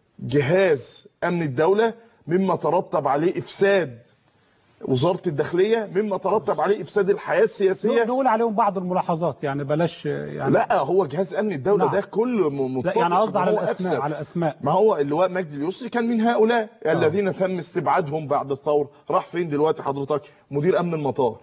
جهاز امن الدوله مما ترتب عليه افساد وزاره الداخليه مما ترتب عليه افساد الحياه السياسيه نقول عليهم بعض الملاحظات يعني بلاش يعني لا هو جهاز امن الدوله نعم. ده كله م- لا متفق يعني قصدي إن على هو الأسماء أفسد. على الأسماء ما هو اللواء مجدي اليسري كان من هؤلاء آه. الذين تم استبعادهم بعد الثوره راح فين دلوقتي حضرتك مدير امن المطار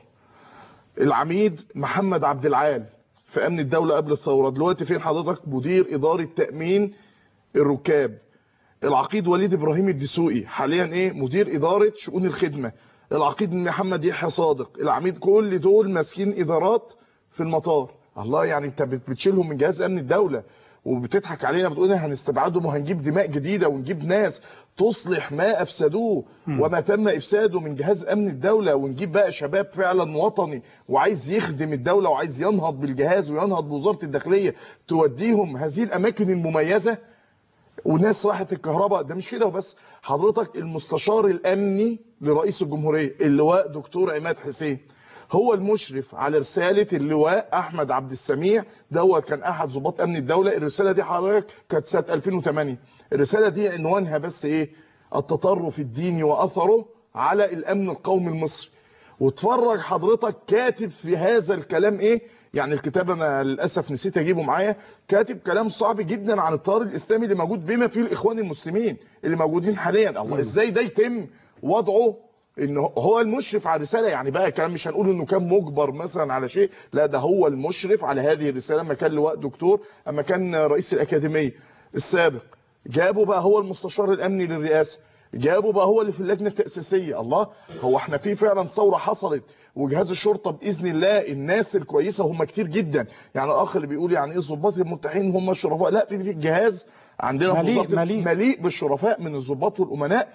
العميد محمد عبد العال في امن الدوله قبل الثوره دلوقتي فين حضرتك مدير اداره تامين الركاب العقيد وليد ابراهيم الدسوقي حاليا ايه مدير اداره شؤون الخدمه العقيد محمد يحيى صادق العميد كل دول ماسكين ادارات في المطار الله يعني انت بت- بتشيلهم من جهاز امن الدوله وبتضحك علينا بتقول هنستبعدهم وهنجيب دماء جديده ونجيب ناس تصلح ما افسدوه وما تم افساده من جهاز امن الدوله ونجيب بقى شباب فعلا وطني وعايز يخدم الدوله وعايز ينهض بالجهاز وينهض بوزاره الداخليه توديهم هذه الاماكن المميزه وناس راحت الكهرباء ده مش كده وبس حضرتك المستشار الامني لرئيس الجمهوريه اللواء دكتور عماد حسين هو المشرف على رساله اللواء احمد عبد السميع دوت كان احد ضباط امن الدوله الرساله دي حضرتك كانت سنه 2008 الرساله دي عنوانها بس ايه التطرف الديني واثره على الامن القومي المصري وتفرج حضرتك كاتب في هذا الكلام ايه يعني الكتاب انا للاسف نسيت اجيبه معايا كاتب كلام صعب جدا عن التيار الاسلامي اللي موجود بما فيه الاخوان المسلمين اللي موجودين حاليا الله ازاي ده يتم وضعه ان هو المشرف على الرساله يعني بقى كلام مش هنقول انه كان مجبر مثلا على شيء لا ده هو المشرف على هذه الرساله اما كان لواء دكتور اما كان رئيس الاكاديميه السابق جابه بقى هو المستشار الامني للرئاسه جابه بقى هو اللي في اللجنه التاسيسيه الله هو احنا في فعلا ثوره حصلت وجهاز الشرطه باذن الله الناس الكويسه هم كتير جدا يعني الاخ اللي بيقول يعني ايه الضباط المرتاحين هم الشرفاء لا في في الجهاز عندنا في مليء- وزاره مليء. مليء بالشرفاء من الضباط والامناء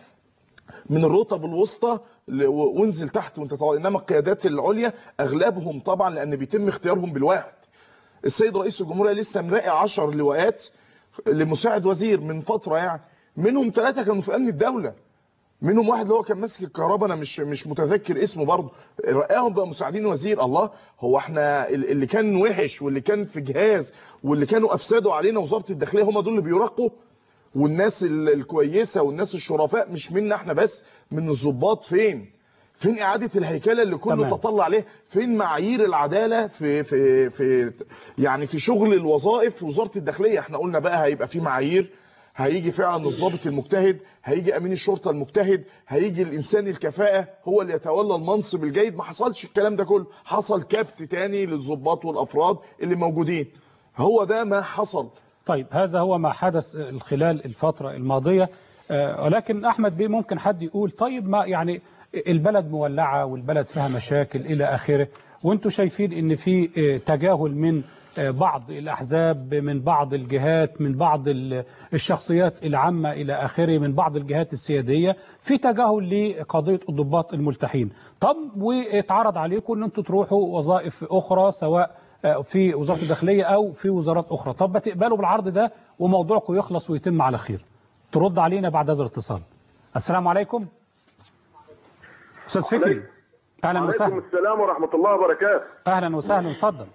من الرتب الوسطى ل- و- وانزل تحت وانت طالع انما القيادات العليا اغلبهم طبعا لان بيتم اختيارهم بالواحد السيد رئيس الجمهوريه لسه مراقي 10 لواءات لمساعد وزير من فتره يعني منهم ثلاثه كانوا في امن الدوله منهم واحد اللي هو كان ماسك الكهرباء انا مش مش متذكر اسمه برضه رقاهم بقى مساعدين وزير الله هو احنا ال- اللي كان وحش واللي كان في جهاز واللي كانوا افسدوا علينا وزاره الداخليه هم دول اللي بيراقوا والناس ال- الكويسه والناس الشرفاء مش منا احنا بس من الضباط فين فين اعاده الهيكله اللي كله تمام. تطلع عليه فين معايير العداله في في في يعني في شغل الوظائف في وزاره الداخليه احنا قلنا بقى هيبقى في معايير هيجي فعلا الضابط المجتهد هيجي امين الشرطه المجتهد هيجي الانسان الكفاءه هو اللي يتولى المنصب الجيد ما حصلش الكلام ده كله حصل كبت تاني للضباط والافراد اللي موجودين هو ده ما حصل طيب هذا هو ما حدث خلال الفترة الماضية آه، ولكن أحمد بيه ممكن حد يقول طيب ما يعني البلد مولعة والبلد فيها مشاكل إلى آخره وانتم شايفين ان في آه، تجاهل من آه، بعض الأحزاب من بعض الجهات من بعض ال- الشخصيات العامة إلى آخره من بعض الجهات السيادية في تجاهل لقضية الضباط الملتحين طب واتعرض عليكم ان انتم تروحوا وظائف أخرى سواء في وزارة الداخلية أو في وزارات أخرى طب ما تقبلوا بالعرض ده وموضوعكم يخلص ويتم على خير ترد علينا بعد هذا الاتصال السلام عليكم أستاذ فكري أهلا وعليكم وسهلا السلام ورحمة الله وبركاته أهلا وسهلا اتفضل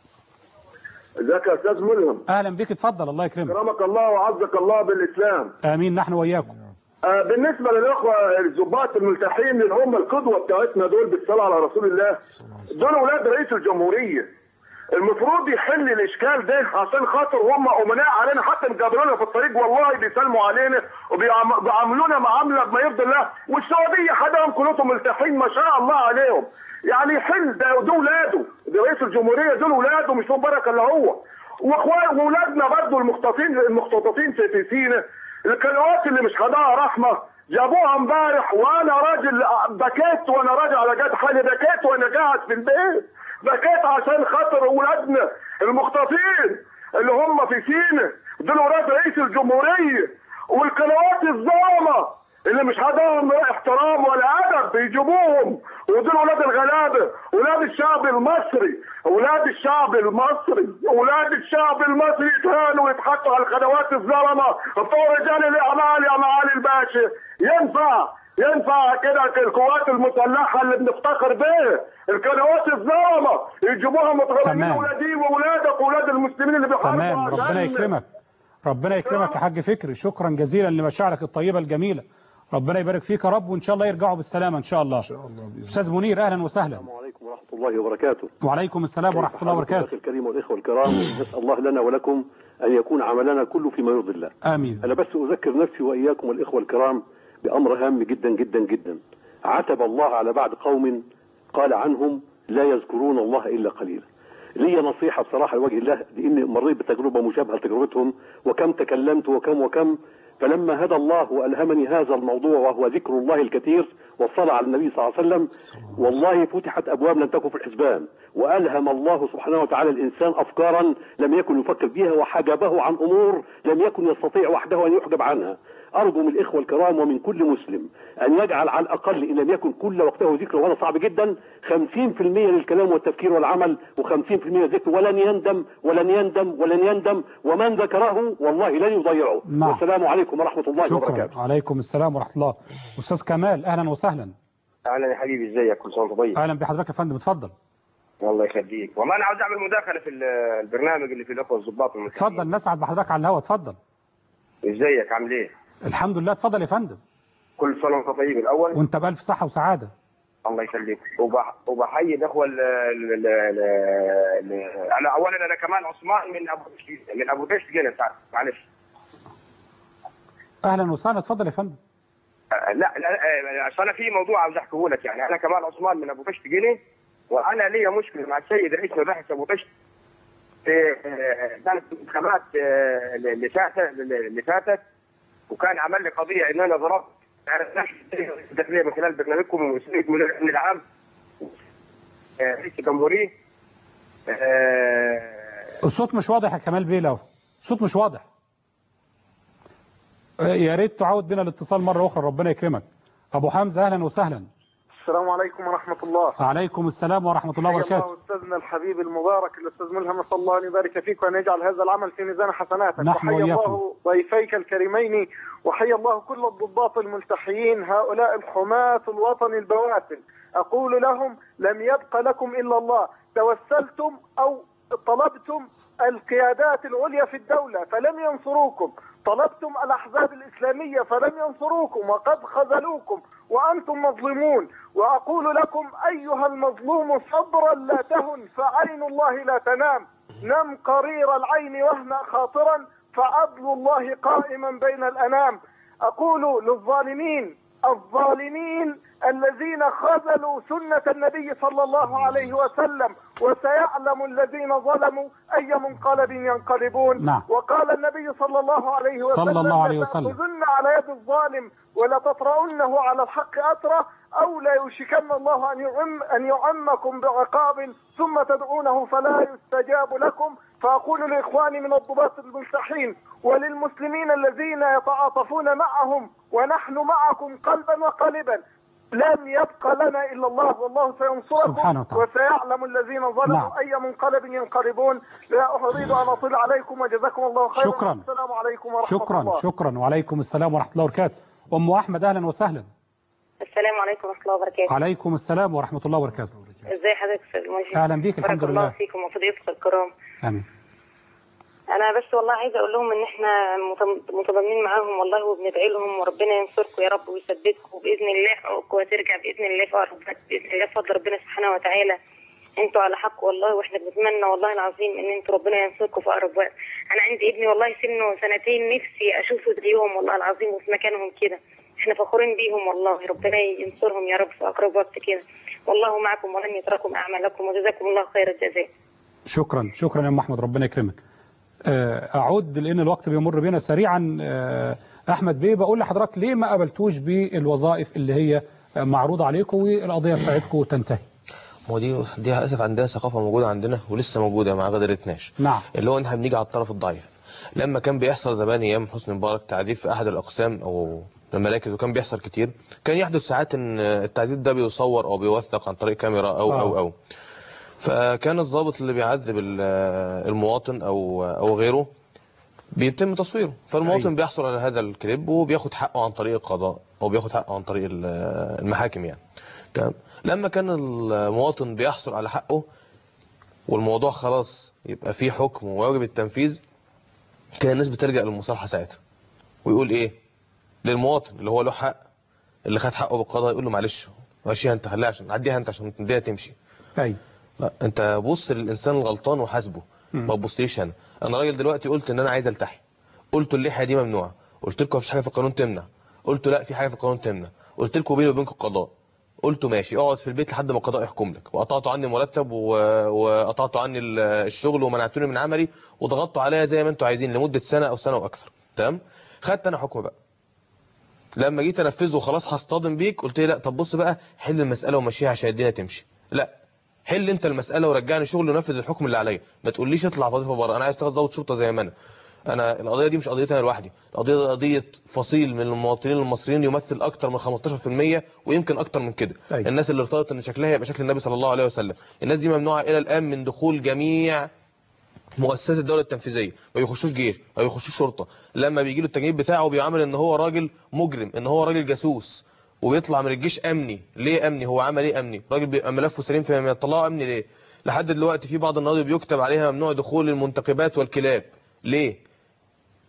ازيك يا أستاذ ملهم أهلا بك اتفضل الله يكرمك كرمك الله وعزك الله بالإسلام آمين نحن وإياكم آه بالنسبة للأخوة الضباط الملتحين اللي هم القدوة بتاعتنا دول بالصلاة على رسول الله دول أولاد رئيس الجمهورية المفروض يحل الاشكال ده عشان خاطر هم امناء علينا حتى مقابلونا في الطريق والله بيسلموا علينا وبيعاملونا معامله بما يرضي الله والسعوديه حدهم كلهم مرتاحين ما شاء الله عليهم يعني يحل ده ده اولاده ده رئيس الجمهوريه دول اولاده مش هم بركه الا هو واخوان واولادنا برضه المختطفين المختطفين في في سينا القنوات اللي مش خدها رحمه جابوها امبارح وانا راجل بكيت وانا راجع على جد حالي بكيت وانا قاعد في البيت بكيت عشان خاطر اولادنا المختطفين اللي هم في سينا دول ولاد رئيس الجمهوريه والقنوات الظلمه اللي مش هداهم احترام ولا ادب بيجيبوهم ودول ولاد الغلابه ولاد الشعب المصري ولاد الشعب المصري ولاد الشعب المصري يتهانوا ويتحطوا على القنوات الظلمه بتوع رجال الاعمال يا معالي الباشا ينفع ينفع كده القوات المسلحه اللي بنفتخر بيها القنوات الظلمه يجيبوها متغربين تمام. ولادي واولادك واولاد المسلمين اللي بيحاربوا تمام ربنا عشاننا. يكرمك ربنا يكرمك يا حاج فكري شكرا جزيلا لمشاعرك الطيبة الجميلة ربنا يبارك فيك يا رب وإن شاء الله يرجعوا بالسلامة إن شاء الله إن شاء الله أستاذ منير أهلا وسهلا عليكم ورحمة الله وبركاته وعليكم السلام ورحمة الله وبركاته الأخ الكريم والإخوة الكرام نسأل الله لنا ولكم أن يكون عملنا كله فيما يرضي الله آمين أنا بس أذكر نفسي وإياكم والإخوة الكرام بأمر هام جدا جدا جدا عتب الله على بعض قوم قال عنهم لا يذكرون الله إلا قليلا لي نصيحة بصراحة لوجه الله لأني مريت بتجربة مشابهة لتجربتهم وكم تكلمت وكم وكم فلما هدى الله وألهمني هذا الموضوع وهو ذكر الله الكثير والصلاة على النبي صلى الله عليه وسلم والله فتحت أبواب لم تكن في الحسبان وألهم الله سبحانه وتعالى الإنسان أفكارا لم يكن يفكر بها وحجبه عن أمور لم يكن يستطيع وحده أن يحجب عنها أرجو من الإخوة الكرام ومن كل مسلم أن يجعل على الأقل إن لم يكن كل وقته ذكر وهذا صعب جدا 50% للكلام والتفكير والعمل و50% ذكر ولن يندم ولن يندم ولن يندم ومن ذكره والله لن يضيعه نعم. والسلام عليكم ورحمة الله شكرا وبركاته عليكم السلام ورحمة الله أستاذ كمال أهلا وسهلا اهلا يا حبيبي ازيك كل سنه وانت طيب أهلا بحضرتك يا فندم اتفضل الله يخليك والله انا عاوز اعمل مداخله في ال- البرنامج اللي فيه الاخوه الضباط والمسلمين اتفضل نسعد بحضرتك على الهواء اتفضل ازيك عامل ايه الحمد لله اتفضل يا فندم كل سنه وانت طيب الاول وانت بألف صحة وسعادة الله يخليك وبح... وبحيي الاخوه ال... ال... ال... ال... ال... انا اولا انا كمان عثمان من ابو من ابو دشت جنة ساعة. معلش أهلا وسهلا اتفضل يا فندم آه، لا لا آه، عشان انا في موضوع عاوز احكيه لك يعني انا كمان عثمان من ابو دشت جنة وانا ليا مشكله مع السيد رئيس مباحث ابو دشت في آه، كانت الانتخابات آه، اللي فاتت اللي فاتت وكان عمل لي قضيه ان انا ضربت الداخليه من خلال برنامجكم ومسؤوليه مدير الامن العام آه، رئيس الجمهوريه آه، الصوت مش واضح يا كمال بيه لو الصوت مش واضح آه، يا ريت تعود بنا الاتصال مرة أخرى ربنا يكرمك أبو حمزة أهلا وسهلا السلام عليكم ورحمة الله عليكم السلام ورحمة الله حيا وبركاته الله أستاذنا الحبيب المبارك الأستاذ ملهم نسأل الله أن يبارك فيك وأن يجعل هذا العمل في ميزان حسناتك نحن وحيا وإياكم. الله ضيفيك الكريمين وحيا الله كل الضباط الملتحيين هؤلاء الحماة الوطن البواسل أقول لهم لم يبق لكم إلا الله توسلتم أو طلبتم القيادات العليا في الدولة فلم ينصروكم طلبتم الأحزاب الإسلامية فلم ينصروكم وقد خذلوكم وأنتم مظلمون وأقول لكم أيها المظلوم صبرا لا تهن فعين الله لا تنام نم قرير العين واهنأ خاطرا فعدل الله قائما بين الأنام أقول للظالمين الظالمين الذين خذلوا سنة النبي صلى الله عليه وسلم وسيعلم الذين ظلموا أي منقلب ينقلبون نعم. وقال النبي صلى الله عليه وسلم صلى الله عليه وسلم. لتأخذن على يد الظالم ولتطرؤنه على الحق أترة أو لا يوشكن الله أن يعم أن يعمكم بعقاب ثم تدعونه فلا يستجاب لكم فأقول لإخواني من الضباط الملتحين وللمسلمين الذين يتعاطفون معهم ونحن معكم قلبا وقالبا لن يبقى لنا إلا الله والله سينصركم سبحانه وتعالى. وسيعلم الذين ظلموا نعم. أي منقلب ينقلبون لا أريد أن أطيل عليكم وجزاكم الله خيرا شكرا. السلام عليكم ورحمة شكرا الله شكرا وعليكم السلام ورحمة الله وبركاته أم أحمد أهلا وسهلا السلام عليكم ورحمة الله وبركاته عليكم السلام ورحمة الله وبركاته ازي حضرتك استاذ المنشد أهلا بيك الحمد بارك الله لله فيكم وفضيلتكم الكرام آمين انا بس والله عايزه اقول لهم ان احنا متم- متضامنين معاهم والله وبندعي لهم وربنا ينصركم يا رب ويثبتكم باذن الله حقوقكم وترجع باذن الله في اقرب وقت باذن الله بفضل ربنا سبحانه وتعالى انتوا على حق والله واحنا بنتمنى والله العظيم ان انتوا ربنا ينصركم في اقرب وقت انا عندي ابني والله سنه سنتين نفسي اشوفه زيهم والله العظيم وفي مكانهم كده احنا فخورين بيهم والله ربنا ينصرهم يا رب في اقرب وقت كده والله معكم ولن يتركم اعمالكم وجزاكم الله خير الجزاء شكرا شكرا يا أم أحمد ربنا يكرمك آه، أعود لأن الوقت بيمر بينا سريعا آه، أحمد بيه بقول لحضرتك ليه ما قبلتوش بالوظائف اللي هي آه، معروضة عليكم والقضية بتاعتكم تنتهي ما هو دي دي للاسف عندنا ثقافه موجوده عندنا ولسه موجوده ما قدرتناش نعم اللي هو ان احنا بنيجي على الطرف الضعيف لما كان بيحصل زمان ايام حسني مبارك تعذيب في احد الاقسام او المراكز وكان بيحصل كتير كان يحدث ساعات ان التعذيب ده بيصور او بيوثق عن طريق كاميرا او آه. او او فكان الضابط اللي بيعذب ال- المواطن او او غيره بيتم تصويره فالمواطن أيوة. بيحصل على هذا الكليب وبياخد حقه عن طريق القضاء او بياخد حقه عن طريق ال- المحاكم يعني تمام لما كان المواطن بيحصل على حقه والموضوع خلاص يبقى فيه حكم وواجب التنفيذ كان الناس بتلجأ للمصالحة ساعتها ويقول ايه للمواطن اللي هو له حق اللي خد حقه بالقضاء يقول له معلش ماشيها انت خليها عشان عديها انت عشان الدنيا تمشي أيوة لا انت بص للانسان الغلطان وحاسبه ما تبصليش انا انا راجل دلوقتي قلت ان انا عايز التحي قلت اللحيه دي ممنوعه قلت لكم مفيش حاجه في القانون تمنع قلت لا في حاجه في القانون تمنع قلت لكم بيني وبينكم القضاء قلت ماشي اقعد في البيت لحد ما القضاء يحكم لك وقطعتوا عني مرتب و... وقطعتوا عني ال- الشغل ومنعتوني من عملي وضغطتوا عليا زي ما انتوا عايزين لمده سنه او سنه واكثر تمام خدت انا حكم بقى لما جيت انفذه وخلاص هصطدم بيك قلت لي لا طب بص بقى حل المساله ومشيها عشان الدنيا تمشي لا حل انت المساله ورجعني شغل ونفذ الحكم اللي عليا ما تقوليش اطلع وظيفه بره انا عايز اشتغل ضابط شرطه زي ما انا انا القضيه دي مش قضيتي انا لوحدي القضيه دي قضيه فصيل من المواطنين المصريين يمثل اكتر من 15% ويمكن اكتر من كده أيوة. الناس اللي ارتضت ان شكلها يبقى شكل النبي صلى الله عليه وسلم الناس دي ممنوعه الى الان من دخول جميع مؤسسات الدوله التنفيذيه ما بيخشوش جيش ما بيخشوش شرطه لما بيجي له التجنيد بتاعه بيعامل ان هو راجل مجرم ان هو راجل جاسوس وبيطلع من الجيش امني ليه امني هو عمل ايه امني راجل بيبقى ملفه سليم فما يطلعه امني ليه لحد دلوقتي في بعض النوادي بيكتب عليها ممنوع دخول المنتخبات والكلاب ليه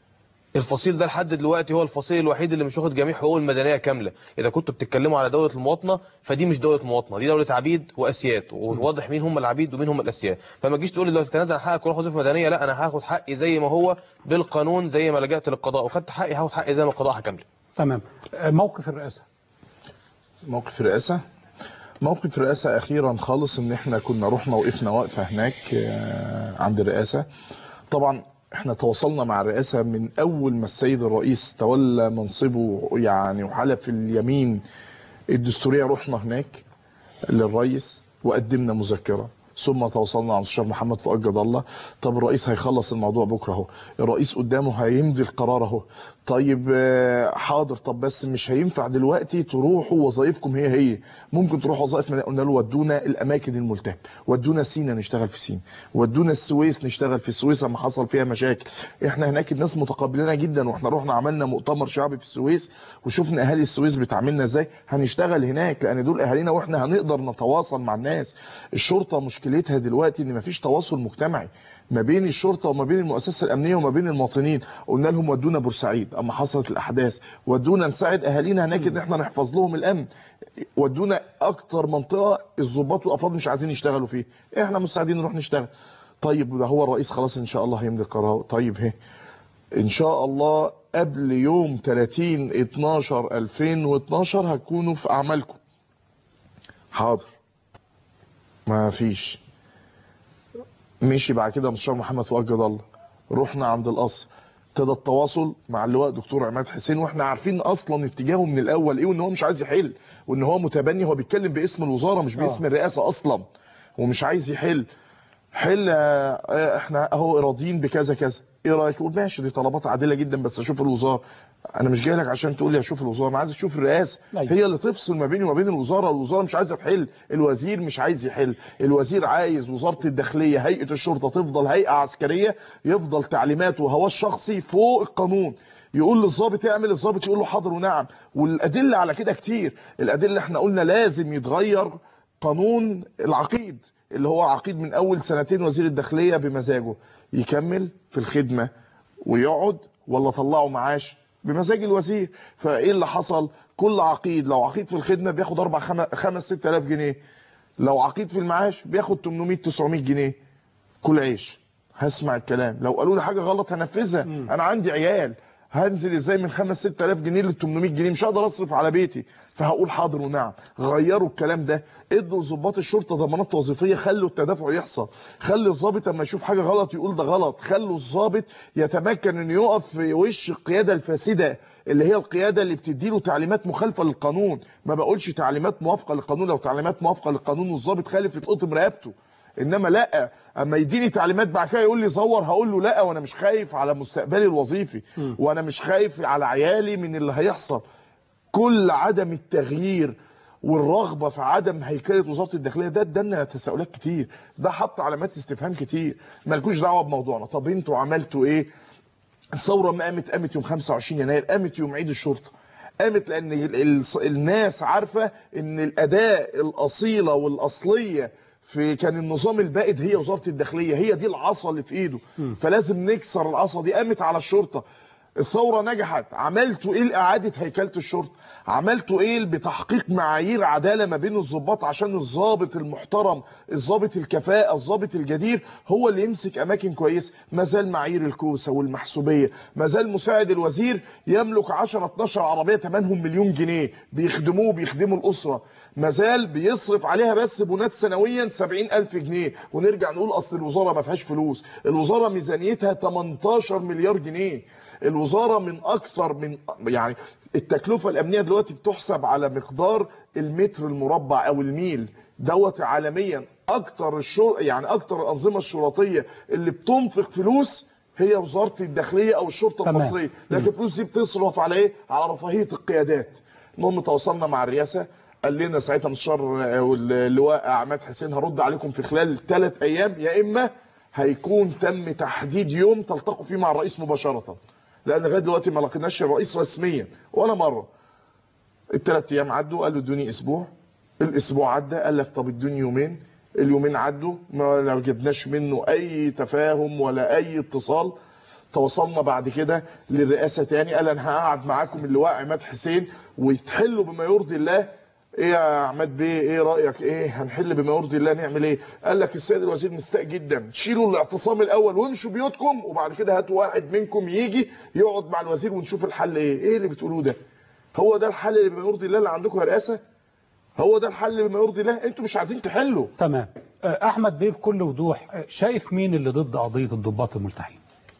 الفصيل ده لحد دلوقتي هو الفصيل الوحيد اللي مش واخد جميع حقوق المدنيه كامله اذا كنتوا بتتكلموا على دوله المواطنه فدي مش دوله مواطنه دي دوله عبيد واسياد وواضح مين هم العبيد ومين هم الاسياد فما تجيش تقول لي لو تتنازل عن حقك وروح وظيفه مدنيه لا انا هاخد حقي زي ما هو بالقانون زي ما لجأت للقضاء وخدت حقي هاخد حقي زي ما القضاء حكم لي تمام آه، موقف الرئاسة موقف الرئاسة موقف الرئاسة أخيرا خالص إن إحنا كنا رحنا وقفنا وقفة هناك آه، عند الرئاسة طبعا إحنا تواصلنا مع الرئاسة من أول ما السيد الرئيس تولى منصبه يعني وحلف اليمين الدستورية رحنا هناك للرئيس وقدمنا مذكرة ثم تواصلنا مع الشيخ محمد فؤاد جد الله طب الرئيس هيخلص الموضوع بكره اهو الرئيس قدامه هيمضي القرار اهو طيب آه، حاضر طب بس مش هينفع دلوقتي تروحوا وظائفكم هي هي ممكن تروحوا وظائف من- قلنا له ودونا الاماكن الملتهبه ودونا سينا نشتغل في سينا ودونا السويس نشتغل في السويس لما حصل فيها مشاكل احنا هناك الناس متقبلنا جدا واحنا رحنا عملنا مؤتمر شعبي في السويس وشفنا اهالي السويس بتعاملنا ازاي هنشتغل هناك لان دول اهالينا واحنا هنقدر نتواصل مع الناس الشرطه مشكلتها دلوقتي ان مفيش تواصل مجتمعي ما بين الشرطه وما بين المؤسسه الامنيه وما بين المواطنين قلنا لهم ودونا بورسعيد اما حصلت الاحداث ودونا نساعد اهالينا هناك ان احنا نحفظ لهم الامن ودونا اكتر منطقه الضباط والافراد مش عايزين يشتغلوا فيه احنا مستعدين نروح نشتغل طيب ده هو الرئيس خلاص ان شاء الله هيمضي قرار طيب هي ان شاء الله قبل يوم 30 12 2012 هتكونوا في اعمالكم حاضر ما فيش مشي بعد كده مستشار محمد فؤاد جد الله رحنا عند القصر ابتدى التواصل مع اللواء دكتور عماد حسين واحنا عارفين اصلا اتجاهه من الاول ايه وان هو مش عايز يحل وان هو متبني هو بيتكلم باسم الوزاره مش باسم آه. الرئاسه اصلا ومش عايز يحل حل آه، احنا اهو راضيين بكذا كذا ايه رايك يقول ماشي دي طلبات عادله جدا بس اشوف الوزاره انا مش جاي لك عشان تقول لي اشوف الوزاره انا عايز اشوف الرئاسه أيوة. هي اللي تفصل ما بيني وما بين الوزاره الوزاره مش عايزه تحل الوزير مش عايز يحل الوزير عايز وزاره الداخليه هيئه الشرطه تفضل هيئه عسكريه يفضل تعليماته وهواه الشخصي فوق القانون يقول للظابط اعمل الظابط يقول له حاضر ونعم والادله على كده كتير الادله احنا قلنا لازم يتغير قانون العقيد اللي هو عقيد من اول سنتين وزير الداخليه بمزاجه يكمل في الخدمه ويقعد ولا طلعه معاش بمزاج الوزير فايه اللي حصل كل عقيد لو عقيد في الخدمه بياخد اربع خم- خمس ست الاف جنيه لو عقيد في المعاش بياخد 800 900 جنيه كل عيش هسمع الكلام لو قالوا لي حاجه غلط هنفذها انا عندي عيال هنزل ازاي من 5 6000 جنيه ل 800 جنيه مش هقدر اصرف على بيتي فهقول حاضر ونعم غيروا الكلام ده ادوا لضباط الشرطه ضمانات وظيفيه خلوا التدافع يحصل خلي الضابط اما يشوف حاجه غلط يقول ده غلط خلوا الضابط يتمكن انه يقف في وش القياده الفاسده اللي هي القياده اللي بتدي له تعليمات مخالفه للقانون ما بقولش تعليمات موافقه للقانون لو تعليمات موافقه للقانون والضابط خالف يتقطم رقبته انما لا اما يديني تعليمات بعد كده يقول لي صور هقول له لا وانا مش خايف على مستقبلي الوظيفي وانا مش خايف على عيالي من اللي هيحصل كل عدم التغيير والرغبه في عدم هيكله وزاره الداخليه ده ادانا تساؤلات كتير ده حط علامات استفهام كتير مالكوش دعوه بموضوعنا طب انتوا عملتوا ايه الثوره ما قامت قامت يوم 25 يناير قامت يوم عيد الشرطه قامت لان ال- ال- الناس عارفه ان الاداه الاصيله والاصليه في كان النظام البائد هي وزاره الداخليه هي دي العصا اللي في ايده فلازم نكسر العصا دي قامت على الشرطه الثوره نجحت عملتوا ايه لاعاده هيكله الشرطه عملتوا ايه بتحقيق معايير عداله ما بين الضباط عشان الضابط المحترم الضابط الكفاءه الضابط الجدير هو اللي يمسك اماكن كويسه ما زال معايير الكوسه والمحسوبيه ما زال مساعد الوزير يملك 10 12 عربيه ثمنهم مليون جنيه بيخدموه بيخدموا الاسره ما زال بيصرف عليها بس بنات سنويا 70000 جنيه ونرجع نقول اصل الوزاره ما فيهاش فلوس الوزاره ميزانيتها 18 مليار جنيه الوزاره من اكثر من يعني التكلفه الامنيه دلوقتي بتحسب على مقدار المتر المربع او الميل دوت عالميا اكتر الشر يعني اكتر الانظمه الشرطيه اللي بتنفق فلوس هي وزاره الداخليه او الشرطه تمام. المصريه لكن الفلوس دي بتصرف على ايه على رفاهيه القيادات المهم تواصلنا مع الرئاسه قال لنا ساعتها مستشار اللواء عماد حسين هرد عليكم في خلال ثلاث ايام يا اما هيكون تم تحديد يوم تلتقوا فيه مع الرئيس مباشره لان لغايه دلوقتي ما لقيناش الرئيس رسميا ولا مره الثلاث ايام عدوا قالوا ادوني اسبوع الاسبوع عدى قال لك طب ادوني يومين اليومين عدوا ما جبناش منه اي تفاهم ولا اي اتصال تواصلنا بعد كده للرئاسه تاني قال انا هقعد معاكم اللواء عماد حسين ويتحلوا بما يرضي الله ايه يا عماد بيه ايه رايك ايه هنحل بما يرضي الله نعمل ايه قال لك السيد الوزير مستاء جدا شيلوا الاعتصام الاول وامشوا بيوتكم وبعد كده هاتوا واحد منكم يجي يقعد مع الوزير ونشوف الحل ايه ايه اللي بتقولوه ده هو ده الحل اللي بما يرضي الله اللي عندكم يا رئاسه هو ده الحل اللي بما يرضي الله انتوا مش عايزين تحلوا تمام آه، احمد بيه بكل وضوح آه، شايف مين اللي ضد قضيه الضباط الملتحين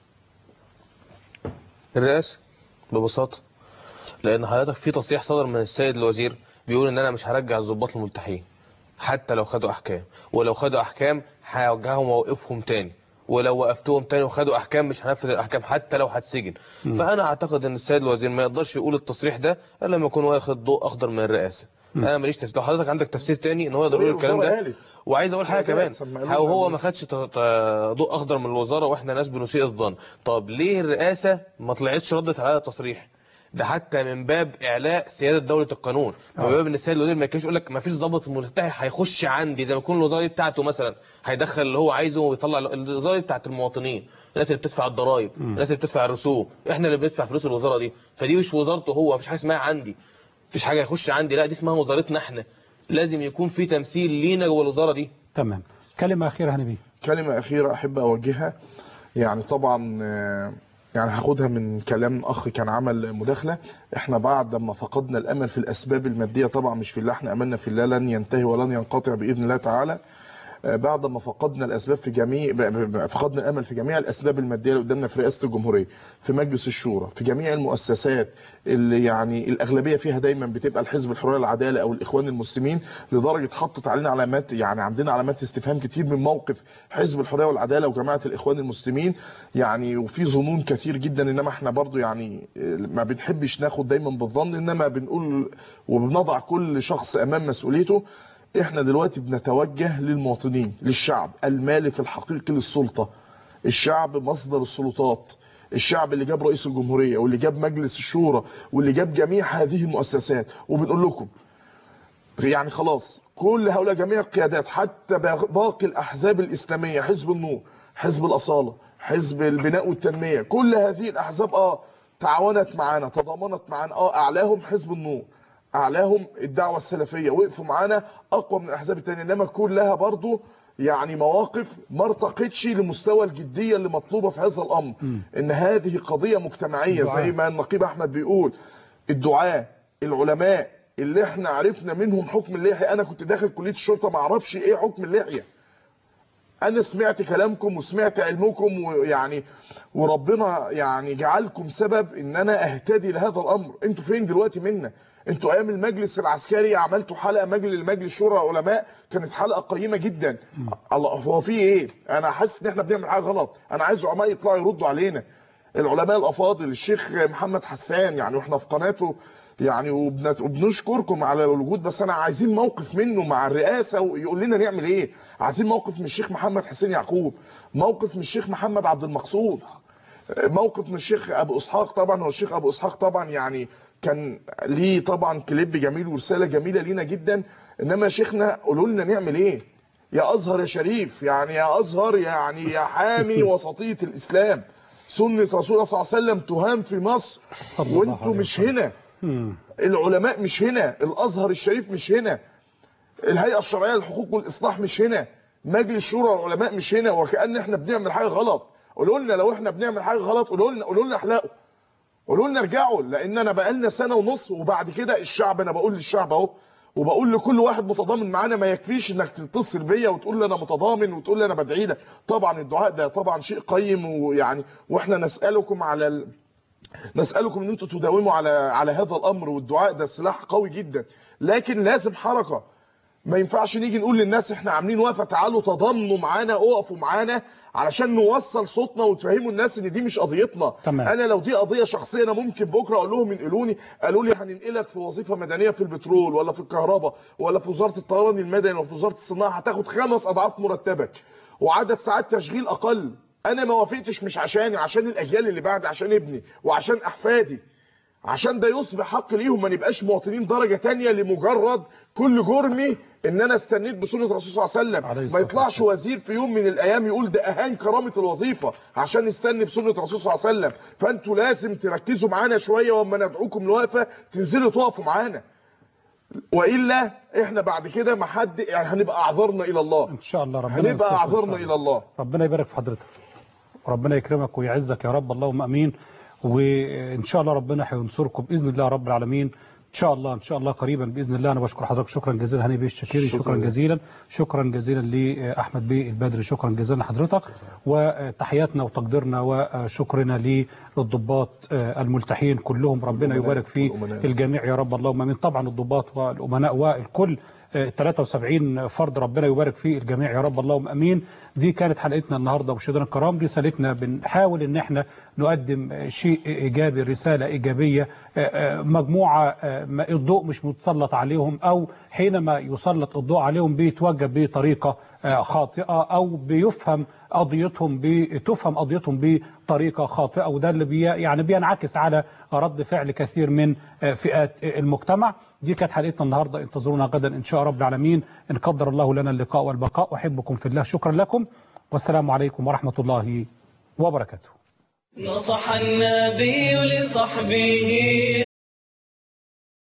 الرئاسة ببساطة لأن حضرتك في تصريح صدر من السيد الوزير بيقول إن أنا مش هرجع الضباط الملتحين حتى لو خدوا أحكام ولو خدوا أحكام هوجههم وأوقفهم تاني ولو وقفتهم تاني وخدوا أحكام مش هنفذ الأحكام حتى لو هتسجن مم. فأنا أعتقد إن السيد الوزير ما يقدرش يقول التصريح ده إلا لما يكون واخد ضوء أخضر من الرئاسة أنا ماليش تفسير لو حضرتك عندك تفسير تاني إن هو يقدر يقول الكلام الوزارة ده قالت. وعايز اقول حاجه الوزارة كمان قالت، سمع لنا هو هو قالت. ما خدش ت- ت- ضوء اخضر من الوزاره واحنا ناس بنسيء الظن طب ليه الرئاسه ما طلعتش ردت على هذا التصريح ده حتى من باب اعلاء سياده دوله القانون من باب ان السيد الوزير ما يكونش يقول لك ما فيش ضابط ملتحي هيخش عندي زي ما يكون الوزاره دي بتاعته مثلا هيدخل اللي هو عايزه ويطلع الوزاره دي بتاعت المواطنين الناس اللي بتدفع الضرايب مم. الناس اللي بتدفع الرسوم احنا اللي بندفع فلوس الوزاره دي فدي مش وزارته هو مفيش حاجه اسمها عندي مفيش حاجه يخش عندي لا دي اسمها وزارتنا احنا لازم يكون في تمثيل لينا جوه الوزاره دي تمام كلمه اخيره هنبيه كلمة أخيرة أحب أوجهها يعني طبعا آه، يعني هاخدها من كلام أخ كان عمل مداخلة إحنا بعد ما فقدنا الأمل في الأسباب المادية طبعا مش في الله إحنا أملنا في الله لن ينتهي ولن ينقطع بإذن الله تعالى آه، بعد ما فقدنا الاسباب في جميع ب- ب- فقدنا الامل في جميع الاسباب الماديه اللي قدامنا في رئاسه الجمهوريه في مجلس الشورى في جميع المؤسسات اللي يعني الاغلبيه فيها دايما بتبقى الحزب الحريه والعداله او الاخوان المسلمين لدرجه حطت علينا علامات يعني عندنا علامات استفهام كتير من موقف حزب الحريه والعداله وجماعه الاخوان المسلمين يعني وفي ظنون كتير جدا انما احنا برضو يعني آه، ما بنحبش ناخد دايما بالظن انما بنقول وبنضع كل شخص امام مسؤوليته احنا دلوقتي بنتوجه للمواطنين للشعب المالك الحقيقي للسلطة الشعب مصدر السلطات الشعب اللي جاب رئيس الجمهورية واللي جاب مجلس الشورى واللي جاب جميع هذه المؤسسات وبنقول لكم يعني خلاص كل هؤلاء جميع القيادات حتى باقي الأحزاب الإسلامية حزب النور حزب الأصالة حزب البناء والتنمية كل هذه الأحزاب اه تعاونت معانا تضامنت معانا اه أعلاهم حزب النور اعلاهم الدعوه السلفيه وقفوا معانا اقوى من الاحزاب التانية انما كلها برضو يعني مواقف ما ارتقتش لمستوى الجديه اللي مطلوبه في هذا الامر ان هذه قضيه مجتمعيه الدعاء. زي ما النقيب احمد بيقول الدعاه العلماء اللي احنا عرفنا منهم حكم اللحيه انا كنت داخل كليه الشرطه ما اعرفش ايه حكم اللحيه انا سمعت كلامكم وسمعت علمكم ويعني وربنا يعني جعلكم سبب ان انا اهتدي لهذا الامر انتوا فين دلوقتي منا انتوا ايام المجلس العسكري عملتوا حلقه مجلس المجلس شورى العلماء كانت حلقه قيمه جدا الله هو في ايه انا حاسس ان احنا بنعمل حاجه غلط انا عايز علماء يطلعوا يردوا علينا العلماء الافاضل الشيخ محمد حسان يعني واحنا في قناته يعني وبنت- وبنشكركم على الوجود بس انا عايزين موقف منه مع الرئاسه ويقول لنا نعمل ايه عايزين موقف من الشيخ محمد حسين يعقوب موقف من الشيخ محمد عبد المقصود موقف من الشيخ ابو اسحاق طبعا هو الشيخ ابو اسحاق طبعا يعني كان ليه طبعا كليب جميل ورساله جميله لينا جدا انما يا شيخنا قولوا لنا نعمل ايه يا ازهر يا شريف يعني يا ازهر يعني يا حامي وسطيه الاسلام سنه رسول الله صلى الله عليه وسلم تهام في مصر وانتوا مش هنا العلماء مش هنا الازهر الشريف مش هنا الهيئه الشرعيه للحقوق والاصلاح مش هنا مجلس شورى العلماء مش هنا وكأن احنا بنعمل حاجه غلط قولوا لنا لو احنا بنعمل حاجه غلط قولوا لنا قولوا لنا احلقوا قولوا لنا ارجعوا لان انا بقالنا سنه ونص وبعد كده الشعب انا بقول للشعب اهو وبقول لكل واحد متضامن معانا ما يكفيش انك تتصل بيا وتقول لي انا متضامن وتقول لي انا بدعي لك طبعا الدعاء ده طبعا شيء قيم ويعني واحنا نسالكم على ال... نسالكم ان انتم تداوموا على على هذا الامر والدعاء ده سلاح قوي جدا لكن لازم حركه ما ينفعش نيجي نقول للناس احنا عاملين وقفه تعالوا تضامنوا معانا اقفوا معانا علشان نوصل صوتنا وتفهموا الناس ان دي مش قضيتنا تمام. انا لو دي قضيه شخصيه انا ممكن بكره اقول لهم انقلوني قالوا لي هننقلك في وظيفه مدنيه في البترول ولا في الكهرباء ولا في وزاره الطيران المدني ولا في وزاره الصناعه هتاخد خمس اضعاف مرتبك وعدد ساعات تشغيل اقل انا ما وافقتش مش عشاني عشان الاجيال اللي بعد عشان ابني وعشان احفادي عشان ده يصبح حق ليهم ما نبقاش مواطنين درجة تانية لمجرد كل جرمي ان انا استنيت بسنه الرسول صلى الله عليه وسلم ما يطلعش وزير في يوم من الايام يقول ده اهان كرامه الوظيفه عشان يستني بسنه الرسول صلى الله عليه وسلم فانتوا لازم تركزوا معانا شويه واما ندعوكم لوقفه تنزلوا تقفوا معانا والا احنا بعد كده ما حد يعني هنبقى اعذرنا الى الله ان شاء الله ربنا هنبقى يوفقك إن شاء اعذرنا الى الله ربنا يبارك في حضرتك ربنا يكرمك ويعزك يا رب اللهم امين وان شاء الله ربنا هينصركم باذن الله رب العالمين ان شاء الله ان شاء الله قريبا باذن الله انا بشكر حضرتك شكرا جزيلا هاني بيه الشكيري شكراً شكرا جزيلاً. جزيلا شكرا جزيلا لاحمد بيه البدري شكرا جزيلا لحضرتك وتحياتنا وتقديرنا وشكرنا للضباط الملتحين كلهم ربنا يبارك في الجميع يا رب اللهم امين طبعا الضباط والامناء والكل آه، 73 فرد ربنا يبارك في الجميع يا رب اللهم امين دي كانت حلقتنا النهارده مشاهدينا الكرام رسالتنا بنحاول ان احنا نقدم آه، شيء ايجابي رساله ايجابيه آه، آه، مجموعه آه، ما- الضوء مش متسلط عليهم او حينما يسلط الضوء عليهم بيتوجه بطريقه آه، خاطئه او بيفهم قضيتهم بتفهم قضيتهم بطريقه خاطئه وده اللي بي يعني بينعكس على رد فعل كثير من آه، فئات آه، المجتمع دي كانت حلقتنا النهارده انتظرونا غدا ان شاء رب العالمين ان قدر الله لنا اللقاء والبقاء احبكم في الله شكرا لكم والسلام عليكم ورحمه الله وبركاته نصح النبي لصحبه